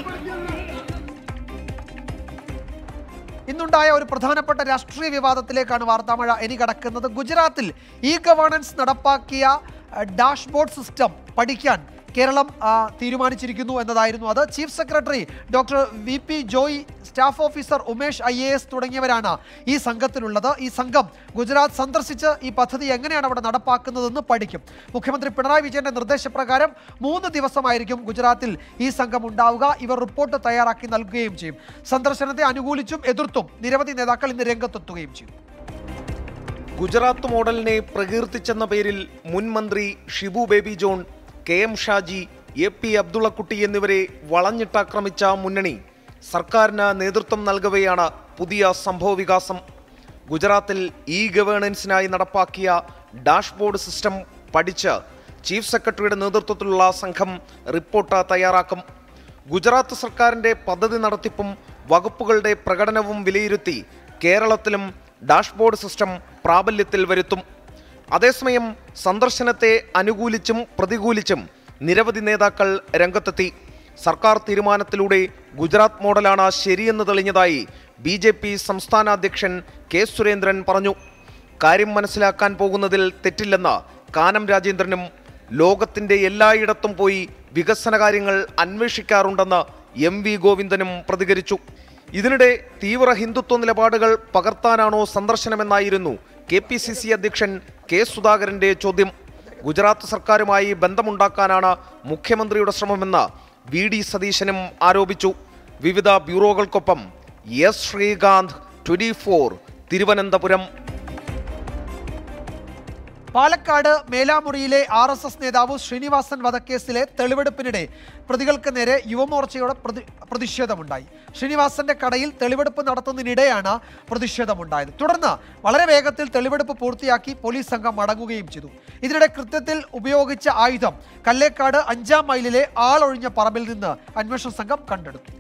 ഇന്നുണ്ടായ ഒരു പ്രധാനപ്പെട്ട രാഷ്ട്രീയ വിവാദത്തിലേക്കാണ് വാർത്താമഴ ഇനി കടക്കുന്നത് ഗുജറാത്തിൽ ഇ ഗവേണൻസ് നടപ്പാക്കിയ അഹ്, ഡാഷ്ബോർഡ് സിസ്റ്റം പഠിക്കാൻ കേരളം ആ, തീരുമാനിച്ചിരിക്കുന്നു എന്നതായിരുന്നു അത് chief secretary doctor V P Joy staff officer Umesh I A S തുടങ്ങിയവരാണ് ഈ സംഘത്തിലുള്ളത് ഈ സംഘം ഗുജറാത്ത് സന്ദർശിച്ച് ഈ പദ്ധതി എങ്ങനെയാണ് അവിടെ നടപ്പാക്കുന്നതെന്ന് പഠിക്കും മുഖ്യമന്ത്രി പിണറായി വിജയന്റെ നിർദ്ദേശപ്രകാരം മൂന്ന് ദിവസമായിരിക്കും ഗുജറാത്തിൽ ഈ സംഘം ഉണ്ടാവുക ഇവർ റിപ്പോർട്ട് തയ്യാറാക്കി നൽകുകയും ചെയ്യും സന്ദർശനത്തെ അനുകൂലിച്ചും എതിർത്തും നിരവധി നേതാക്കൾ ഇന്ന് രംഗത്തെത്തുകയും ചെയ്യും ഗുജറാത്ത് മോഡലിനെ പ്രകീർത്തിച്ചെന്ന പേരിൽ മുൻ മന്ത്രി Shibu Baby John K M Shaji A P Abdullakutty എന്നിവരെ വളഞ്ഞിട്ടാക്രമിച്ച മുന്നണി സർക്കാരിന് നേതൃത്വം നൽകവെയാണ് പുതിയ സംഭവവികാസം ഗുജറാത്തിൽ ഇ ഗവേണൻസിനായി നടപ്പാക്കിയ ഡാഷ്ബോർഡ് സിസ്റ്റം പഠിച്ച് ചീഫ് സെക്രട്ടറിയുടെ നേതൃത്വത്തിലുള്ള സംഘം റിപ്പോർട്ട് തയ്യാറാക്കും ഗുജറാത്ത് സർക്കാരിന്റെ പദ്ധതി നടത്തിപ്പും വകുപ്പുകളുടെ പ്രകടനവും വിലയിരുത്തി കേരളത്തിലും ഡാഷ്ബോർഡ് സിസ്റ്റം പ്രാബല്യത്തിൽ വരുത്തും അതേസമയം സന്ദർശനത്തെ അനുകൂലിച്ചും പ്രതികൂലിച്ചും നിരവധി നേതാക്കൾ രംഗത്തെത്തി സർക്കാർ തീരുമാനത്തിലൂടെ ഗുജറാത്ത് മോഡലാണ് ശരിയെന്ന് തെളിഞ്ഞതായി ബി ജെ പി സംസ്ഥാന അധ്യക്ഷൻ കെ സുരേന്ദ്രൻ പറഞ്ഞു കാര്യം മനസ്സിലാക്കാൻ പോകുന്നതിൽ തെറ്റില്ലെന്ന് കാനം രാജേന്ദ്രനും ലോകത്തിന്റെ എല്ലായിടത്തും പോയി വികസന കാര്യങ്ങൾ അന്വേഷിക്കാറുണ്ടെന്ന് എം വി ഗോവിന്ദനും പ്രതികരിച്ചു ഇതിനിടെ തീവ്ര ഹിന്ദുത്വ നിലപാടുകൾ പകർത്താനാണോ സന്ദർശനമെന്നായിരുന്നു കെ പി സി സി അധ്യക്ഷൻ കെ സുധാകരന്റെ ചോദ്യം ഗുജറാത്ത് സർക്കാരുമായി ബന്ധമുണ്ടാക്കാനാണ് മുഖ്യമന്ത്രിയുടെ ശ്രമമെന്ന് വി ഡി സതീശനും ആരോപിച്ചു വിവിധ ബ്യൂറോകൾക്കൊപ്പം S Sreekanth twenty four Thiruvananthapuram Palakkad മേലാമുറിയിലെ ആർ എസ് എസ് നേതാവ് ശ്രീനിവാസൻ വധക്കേസിലെ തെളിവെടുപ്പിനിടെ പ്രതികൾക്ക് നേരെ യുവമോർച്ചയുടെ പ്രതി പ്രതിഷേധമുണ്ടായി ശ്രീനിവാസന്റെ കടയിൽ തെളിവെടുപ്പ് നടത്തുന്നതിനിടെയാണ് പ്രതിഷേധമുണ്ടായത് തുടർന്ന് വളരെ വേഗത്തിൽ തെളിവെടുപ്പ് പൂർത്തിയാക്കി പോലീസ് സംഘം മടങ്ങുകയും ചെയ്തു ഇതിനിടെ കൃത്യത്തിൽ ഉപയോഗിച്ച ആയുധം കല്ലേക്കാട് അഞ്ചാം മൈലിലെ ആളൊഴിഞ്ഞ പറമ്പിൽ നിന്ന് അന്വേഷണ സംഘം കണ്ടെടുത്തു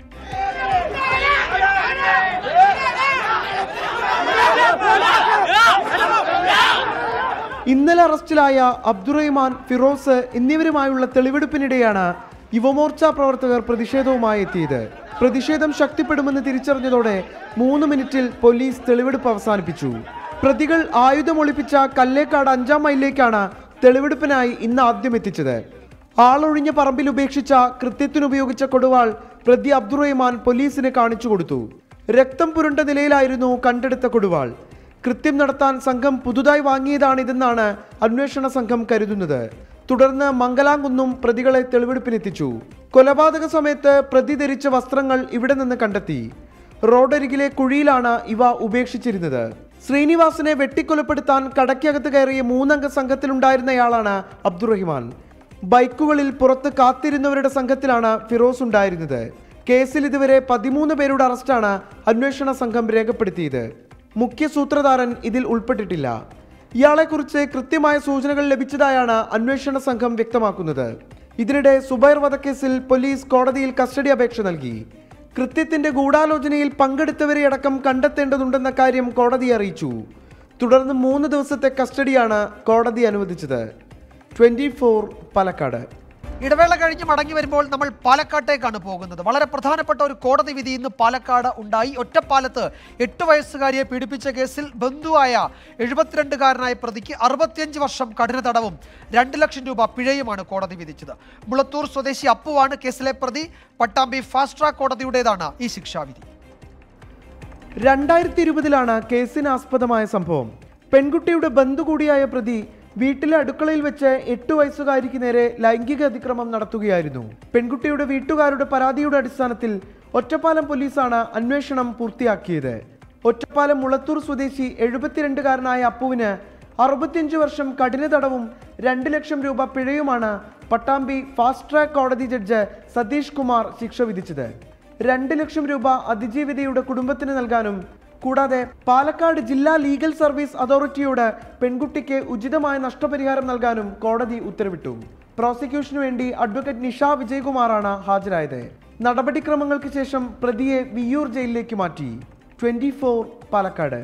ഇന്നലെ അറസ്റ്റിലായ അബ്ദുറഹിമാൻ ഫിറോസ് എന്നിവരുമായുള്ള തെളിവെടുപ്പിനിടെയാണ് യുവമോർച്ച പ്രവർത്തകർ പ്രതിഷേധവുമായി എത്തിയത് പ്രതിഷേധം ശക്തിപ്പെടുമെന്ന് തിരിച്ചറിഞ്ഞതോടെ മൂന്ന് മിനിറ്റിൽ പോലീസ് തെളിവെടുപ്പ് അവസാനിപ്പിച്ചു പ്രതികൾ ആയുധം ഒളിപ്പിച്ച കല്ലേക്കാട് അഞ്ചാം മൈലിലേക്കാണ് തെളിവെടുപ്പിനായി ഇന്ന് ആദ്യം എത്തിച്ചത് ആളൊഴിഞ്ഞ പറമ്പിൽ ഉപേക്ഷിച്ച കൃത്യത്തിനുപയോഗിച്ച കൊടുവാൾ പ്രതി അബ്ദുറഹിമാൻ പോലീസിന് കാണിച്ചു കൊടുത്തു രക്തം പുരണ്ട നിലയിലായിരുന്നു കണ്ടെടുത്ത കൊടുവാൾ കൃത്യം നടത്താൻ സംഘം പുതുതായി വാങ്ങിയതാണിതെന്നാണ് അന്വേഷണ സംഘം കരുതുന്നത് തുടർന്ന് മംഗലാംകുന്നും പ്രതികളെ തെളിവെടുപ്പിനെത്തിച്ചു കൊലപാതക സമയത്ത് പ്രതി ധരിച്ച വസ്ത്രങ്ങൾ ഇവിടെ നിന്ന് കണ്ടെത്തി റോഡരികിലെ കുഴിയിലാണ് ഇവ ഉപേക്ഷിച്ചിരുന്നത് ശ്രീനിവാസനെ വെട്ടിക്കൊലപ്പെടുത്താൻ കടയ്ക്കകത്ത് കയറിയ മൂന്നംഗ സംഘത്തിലുണ്ടായിരുന്നയാളാണ് അബ്ദുറഹിമാൻ ബൈക്കുകളിൽ പുറത്ത് കാത്തിരുന്നവരുടെ സംഘത്തിലാണ് ഫിറോസ് ഉണ്ടായിരുന്നത് കേസിൽ ഇതുവരെ പതിമൂന്ന് പേരുടെ അറസ്റ്റാണ് അന്വേഷണ സംഘം രേഖപ്പെടുത്തിയത് മുഖ്യ സൂത്രധാരൻ ഇതിൽ ഉൾപ്പെട്ടിട്ടില്ല ഇയാളെക്കുറിച്ച് കൃത്യമായ സൂചനകൾ ലഭിച്ചതായാണ് അന്വേഷണ സംഘം വ്യക്തമാക്കുന്നത് ഇതിനിടെ സുബൈർ വധക്കേസിൽ പോലീസ് കോടതിയിൽ കസ്റ്റഡി അപേക്ഷ നൽകി കൃത്യത്തിന്റെ ഗൂഢാലോചനയിൽ പങ്കെടുത്തവരെയടക്കം കണ്ടെത്തേണ്ടതുണ്ടെന്ന കാര്യം കോടതി അറിയിച്ചു തുടർന്ന് മൂന്ന് ദിവസത്തെ കസ്റ്റഡിയാണ് കോടതി അനുവദിച്ചത് ട്വന്റി ഫോർ പാലക്കാട് ഇടവേള കഴിഞ്ഞ് മടങ്ങി വരുമ്പോൾ നമ്മൾ പാലക്കാട്ടേക്കാണ് പോകുന്നത് വളരെ പ്രധാനപ്പെട്ട ഒരു കോടതി വിധി ഇന്ന് പാലക്കാട് ഉണ്ടായി ഒറ്റപ്പാലത്ത് എട്ട് വയസ്സുകാരിയെ പീഡിപ്പിച്ച കേസിൽ ബന്ധുവായ എഴുപത്തിരണ്ടുകാരനായ പ്രതിക്ക് അറുപത്തിയഞ്ച് വർഷം കഠിന തടവും രണ്ട് ലക്ഷം രൂപ പിഴയുമാണ് കോടതി വിധിച്ചത് മുളത്തൂർ സ്വദേശി അപ്പുവാണ് കേസിലെ പ്രതി പട്ടാമ്പി ഫാസ്റ്റ് ട്രാക്ക് കോടതിയുടേതാണ് ഈ ശിക്ഷാവിധി രണ്ടായിരത്തി ഇരുപതിലാണ് കേസിന് ആസ്പദമായ സംഭവം പെൺകുട്ടിയുടെ ബന്ധു കൂടിയായ പ്രതി വീട്ടിലെ അടുക്കളയിൽ വെച്ച് എട്ട് വയസ്സുകാരിക്ക് നേരെ ലൈംഗിക അതിക്രമം നടത്തുകയായിരുന്നു പെൺകുട്ടിയുടെ വീട്ടുകാരുടെ പരാതിയുടെ അടിസ്ഥാനത്തിൽ ഒറ്റപ്പാലം പോലീസാണ് അന്വേഷണം പൂർത്തിയാക്കിയത് ഒറ്റപ്പാലം മുളത്തൂർ സ്വദേശി എഴുപത്തിരണ്ടുകാരനായ അപ്പുവിന് അറുപത്തിയഞ്ച് വർഷം കഠിന തടവും രണ്ട് ലക്ഷം രൂപ പിഴയുമാണ് പട്ടാമ്പി ഫാസ്റ്റ് ട്രാക്ക് കോടതി ജഡ്ജ് സതീഷ് കുമാർ ശിക്ഷ വിധിച്ചത് രണ്ട് ലക്ഷം രൂപ അതിജീവിതയുടെ കുടുംബത്തിന് നൽകാനും കൂടാതെ പാലക്കാട് ജില്ലാ ലീഗൽ സർവീസ് അതോറിറ്റിയോട് പെൺകുട്ടിക്ക് ഉചിതമായ നഷ്ടപരിഹാരം നൽകാനും കോടതി ഉത്തരവിട്ടു പ്രോസിക്യൂഷനു വേണ്ടി അഡ്വക്കേറ്റ് നിഷ വിജയകുമാറാണ് ഹാജരായത് നടപടിക്രമങ്ങൾക്ക് ശേഷം പ്രതിയെ വിയ്യൂർ ജയിലിലേക്ക് മാറ്റി ട്വന്റി പാലക്കാട്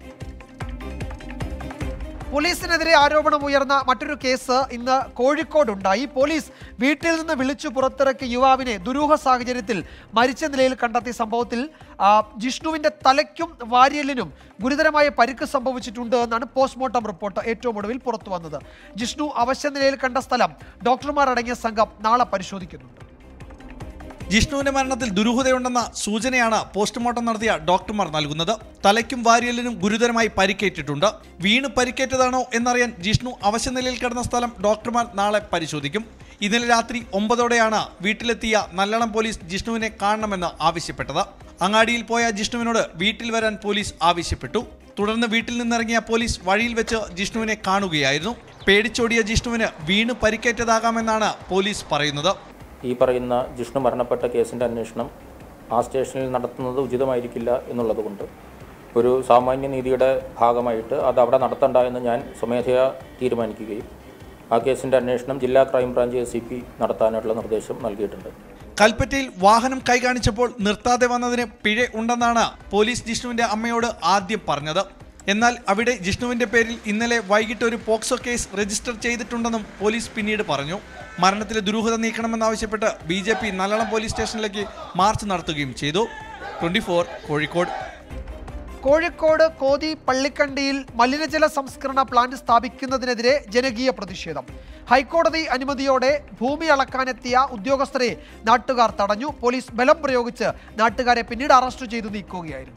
പോലീസിനെതിരെ ആരോപണം ഉയർന്ന മറ്റൊരു കേസ് ഇന്ന് കോഴിക്കോടുണ്ടായി പോലീസ് വീട്ടിൽ നിന്ന് വിളിച്ചു പുറത്തിറക്കിയ യുവാവിനെ ദുരൂഹ സാഹചര്യത്തിൽ മരിച്ച നിലയിൽ കണ്ടെത്തിയ സംഭവത്തിൽ ആ, ജിഷ്ണുവിന്റെ തലയ്ക്കും വാര്യലിനും ഗുരുതരമായ പരിക്ക് സംഭവിച്ചിട്ടുണ്ട് എന്നാണ് പോസ്റ്റ്മോർട്ടം റിപ്പോർട്ട് ഏറ്റവും ഒടുവിൽ പുറത്തു വന്നത് ജിഷ്ണു അവശ്യ നിലയിൽ കണ്ട സ്ഥലം ഡോക്ടർമാർ അടങ്ങിയ സംഘം നാളെ പരിശോധിക്കുന്നുണ്ട് ജിഷ്ണുവിന്റെ മരണത്തിൽ ദുരൂഹതയുണ്ടെന്ന സൂചനയാണ് പോസ്റ്റ്മോർട്ടം നടത്തിയ ഡോക്ടർമാർ നൽകുന്നത് തലയ്ക്കും വാരിയലിനും ഗുരുതരമായി പരിക്കേറ്റിട്ടുണ്ട് വീണ് പരിക്കേറ്റതാണോ എന്നറിയാൻ ജിഷ്ണു അവശനിലയിൽ കിടന്ന സ്ഥലം ഡോക്ടർമാർ നാളെ പരിശോധിക്കും ഇന്നലെ രാത്രി ഒമ്പതോടെയാണ് വീട്ടിലെത്തിയ നല്ലളം പോലീസ് ജിഷ്ണുവിനെ കാണണമെന്ന് ആവശ്യപ്പെട്ടത് അങ്ങാടിയിൽ പോയ ജിഷ്ണുവിനോട് വീട്ടിൽ വരാൻ പോലീസ് ആവശ്യപ്പെട്ടു തുടർന്ന് വീട്ടിൽ നിന്നിറങ്ങിയ പോലീസ് വഴിയിൽ വെച്ച് ജിഷ്ണുവിനെ കാണുകയായിരുന്നു പേടിച്ചോടിയ ജിഷ്ണുവിന് വീണ് പരിക്കേറ്റതാകാമെന്നാണ് പോലീസ് പറയുന്നത് ഈ പറയുന്ന ജിഷ്ണു മരണപ്പെട്ട കേസിൻ്റെ അന്വേഷണം ആ സ്റ്റേഷനിൽ നടത്തുന്നത് ഉചിതമായിരിക്കില്ല എന്നുള്ളതുകൊണ്ട് ഒരു സാമാന്യ നീതിയുടെ ഭാഗമായിട്ട് അത് അവിടെ നടത്തണ്ട എന്ന് ഞാൻ സ്വമേധയാ തീരുമാനിക്കുകയും ആ കേസിൻ്റെ അന്വേഷണം ജില്ലാ ക്രൈംബ്രാഞ്ച് എസ് സി പി നടത്താനായിട്ടുള്ള നിർദ്ദേശം നൽകിയിട്ടുണ്ട് കൽപ്പറ്റയിൽ വാഹനം കൈകാണിച്ചപ്പോൾ നിർത്താതെ വന്നതിന് പിഴ ഉണ്ടെന്നാണ് പോലീസ് ജിഷ്ണുവിന്റെ അമ്മയോട് ആദ്യം പറഞ്ഞത് എന്നാൽ അവിടെ ജിഷ്ണുവിന്റെ പേരിൽ ഇന്നലെ വൈകിട്ട് ഒരു പോക്സോ കേസ് രജിസ്റ്റർ ചെയ്തിട്ടുണ്ടെന്നും പോലീസ് പിന്നീട് പറഞ്ഞു മരണത്തിലെ ദുരൂഹത നീക്കണമെന്നാവശ്യപ്പെട്ട് B J P Nallalam police സ്റ്റേഷനിലേക്ക് മാർച്ച് നടത്തുകയും ചെയ്തു ട്വന്റി കോഴിക്കോട് കോഴിക്കോട് കോതി പള്ളിക്കണ്ടിയിൽ മലിനജല സംസ്കരണ പ്ലാന്റ് സ്ഥാപിക്കുന്നതിനെതിരെ ജനകീയ പ്രതിഷേധം ഹൈക്കോടതി അനുമതിയോടെ ഭൂമി അളക്കാനെത്തിയ ഉദ്യോഗസ്ഥരെ നാട്ടുകാർ തടഞ്ഞു പോലീസ് ബലം പ്രയോഗിച്ച് നാട്ടുകാരെ പിന്നീട് അറസ്റ്റ് ചെയ്തു നീക്കുകയായിരുന്നു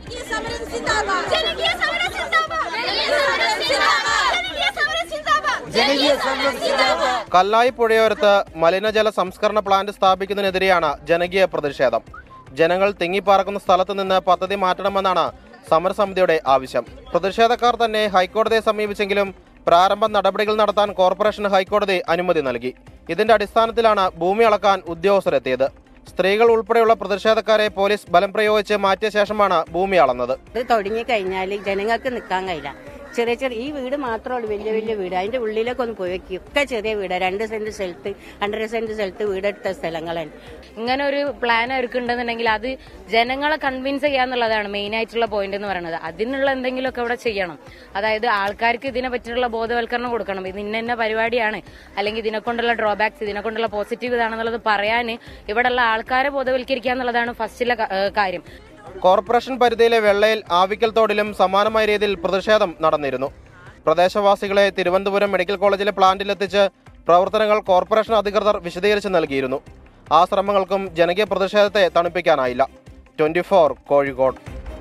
കല്ലായി പുഴയോരത്ത് മലിനജല സംസ്കരണ പ്ലാന്റ് സ്ഥാപിക്കുന്നതിനെതിരെയാണ് ജനകീയ പ്രതിഷേധം ജനങ്ങൾ തിങ്ങിപ്പാർക്കുന്ന സ്ഥലത്ത് നിന്ന് പദ്ധതി മാറ്റണമെന്നാണ് സമരസമിതിയുടെ ആവശ്യം പ്രതിഷേധക്കാർ തന്നെ ഹൈക്കോടതിയെ സമീപിച്ചെങ്കിലും പ്രാരംഭ നടപടികൾ നടത്താൻ കോർപ്പറേഷൻ ഹൈക്കോടതി അനുമതി നൽകി ഇതിന്റെ അടിസ്ഥാനത്തിലാണ് ഭൂമി അളക്കാൻ ഉദ്യോഗസ്ഥരെത്തിയത് സ്ത്രീകൾ ഉൾപ്പെടെയുള്ള പ്രതിഷേധക്കാരെ പോലീസ് ബലം പ്രയോഗിച്ച് മാറ്റിയ ശേഷമാണ് ഭൂമി അളന്നത് ഇത് തുടങ്ങി കഴിഞ്ഞാൽ ജനങ്ങൾക്ക് നിൽക്കാൻ കഴിയില്ല ചെറിയ ചെറിയ ഈ വീട് മാത്രമേ ഉള്ളൂ വലിയ വലിയ വീട് അതിന്റെ ഉള്ളിലേക്ക് ഒന്ന് പോയി നോക്കി ഒക്കെ ചെറിയ വീട് രണ്ട് സെന്റ് സ്ഥലത്ത് രണ്ടര സെന്റ് സ്ഥലത്ത് വീടെടുത്ത സ്ഥലങ്ങളാണ് ഇങ്ങനെ ഒരു പ്ലാൻ ഒരുക്കുന്നുണ്ടെന്നുണ്ടെങ്കിൽ അത് ജനങ്ങളെ കൺവിൻസ് ചെയ്യാന്നുള്ളതാണ് മെയിൻ ആയിട്ടുള്ള പോയിന്റ് എന്ന് പറയുന്നത് അതിനുള്ള എന്തെങ്കിലുമൊക്കെ ഇവിടെ ചെയ്യണം അതായത് ആൾക്കാർക്ക് ഇതിനെ പറ്റിയുള്ള ബോധവൽക്കരണം കൊടുക്കണം ഇത് ഇന്ന ഇന്ന പരിപാടിയാണ് അല്ലെങ്കിൽ ഇതിനെ കൊണ്ടുള്ള ഡ്രോബാക്സ് ഇതിനെ കൊണ്ടുള്ള പോസിറ്റീവ് ഇതാണെന്നുള്ളത് പറയാൻ ഇവിടെയുള്ള ആൾക്കാരെ ബോധവൽക്കരിക്കുക എന്നുള്ളതാണ് ഫസ്റ്റിലെ ക- ഏഹ് കാര്യം കോർപ്പറേഷൻ പരിധിയിലെ വെള്ളയിൽ ആവിക്കൽ തോടിലും സമാനമായ രീതിയിൽ പ്രതിഷേധം നടന്നിരുന്നു പ്രദേശവാസികളെ തിരുവനന്തപുരം മെഡിക്കൽ കോളേജിലെ പ്ലാന്റിലെത്തിച്ച് പ്രവർത്തനങ്ങൾ കോർപ്പറേഷൻ അധികൃതർ വിശദീകരിച്ച് നൽകിയിരുന്നു ആ ശ്രമങ്ങൾക്കും ജനകീയ പ്രതിഷേധത്തെ തണുപ്പിക്കാനായില്ല ട്വന്റി കോഴിക്കോട്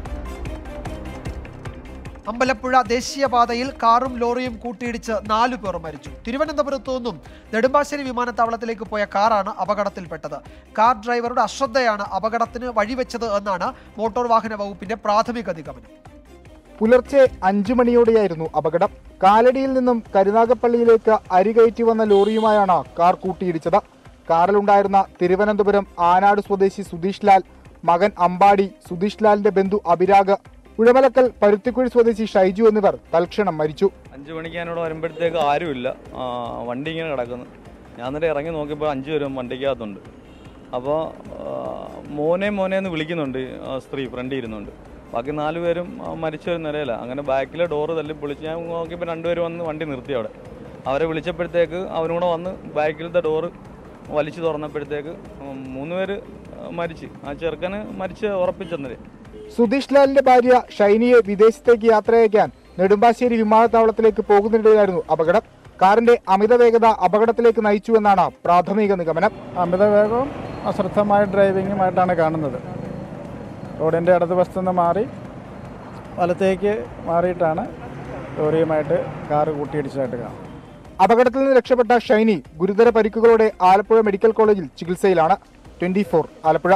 അമ്പലപ്പുഴ ദേശീയപാതയിൽ കാറും ലോറിയും കൂട്ടിയിടിച്ച് നാലു പേർ മരിച്ചു തിരുവനന്തപുരത്തു നിന്നും നെടുമ്പാശ്ശേരി വിമാനത്താവളത്തിലേക്ക് പോയ കാറാണ് അപകടത്തിൽപ്പെട്ടത് കാർ ഡ്രൈവറുടെ അശ്രദ്ധയാണ് അപകടത്തിന് വഴിവെച്ചത് എന്നാണ് മോട്ടോർ വാഹന വകുപ്പിന്റെ പ്രാഥമിക നിഗമനം പുലർച്ചെ അഞ്ചു മണിയോടെയായിരുന്നു അപകടം കാലടിയിൽ നിന്നും കരുനാഗപ്പള്ളിയിലേക്ക് അരി കയറ്റി വന്ന ലോറിയുമായാണ് കാർ കൂട്ടിയിടിച്ചത് കാറിലുണ്ടായിരുന്ന തിരുവനന്തപുരം ആനാട് സ്വദേശി സുധീഷ് ലാൽ മകൻ അമ്പാടി സുധീഷ് ലാലിന്റെ ബന്ധു അഭിരാഗ് ഉഴമലക്കൽ പരുത്തിക്കുഴി സ്വദേശി ഷൈജു എന്നിവർ തൽക്ഷണം മരിച്ചു അഞ്ച് മണിക്ക് ഞാനിവിടെ വരുമ്പോഴത്തേക്ക് ആരുമില്ല ആ, വണ്ടി ഇങ്ങനെ കിടക്കുന്നു ഞാൻ എന്നിട്ട് ഇറങ്ങി നോക്കിയപ്പോൾ അഞ്ച് പേരും വണ്ടിക്കകത്തുണ്ട് അപ്പോൾ മോനെ മോനെ എന്ന് വിളിക്കുന്നുണ്ട് ആ സ്ത്രീ ഫ്രണ്ട് ഇരുന്നുണ്ട് ബാക്കി നാല് പേരും ആ, മരിച്ച ഒരു നിലയില്ല അങ്ങനെ ബാക്കിലെ ഡോറ് തല്ലി പൊളിച്ച് ഞാൻ നോക്കിയപ്പോൾ രണ്ടുപേരും വന്ന് വണ്ടി നിർത്തി അവിടെ അവരെ വിളിച്ചപ്പോഴത്തേക്ക് അവരും കൂടെ വന്ന് ബാക്കിലത്തെ ഡോറ് വലിച്ചു തുറന്നപ്പോഴത്തേക്ക് ഉം, മൂന്ന് പേര് മരിച്ച് ആ ചെറുക്കന് മരിച്ച് ഉറപ്പിച്ചെന്നേ സുധീഷ് ലാലിന്റെ ഭാര്യ ഷൈനിയെ വിദേശത്തേക്ക് യാത്രയക്കാൻ നെടുമ്പാശ്ശേരി വിമാനത്താവളത്തിലേക്ക് പോകുന്നതിനിടെയായിരുന്നു അപകടം കാറിന്റെ അമിത വേഗത അപകടത്തിലേക്ക് നയിച്ചുവെന്നാണ് പ്രാഥമിക നിഗമനം അമിതവേഗവും അശ്രദ്ധമായ ഡ്രൈവിങ്ങുമായിട്ടാണ് കാണുന്നത് റോഡിൻ്റെ ഇടതുവശത്തു നിന്ന് മാറി വലത്തേക്ക് മാറിയിട്ടാണ് ലോറിയുമായിട്ട് കാറ് കൂട്ടിയിടിച്ചതായിട്ട് കാണാം അപകടത്തിൽ നിന്ന് രക്ഷപ്പെട്ട ഷൈനി ഗുരുതര പരിക്കുകളോടെ ആലപ്പുഴ മെഡിക്കൽ കോളേജിൽ ചികിത്സയിലാണ് twenty Alappuzha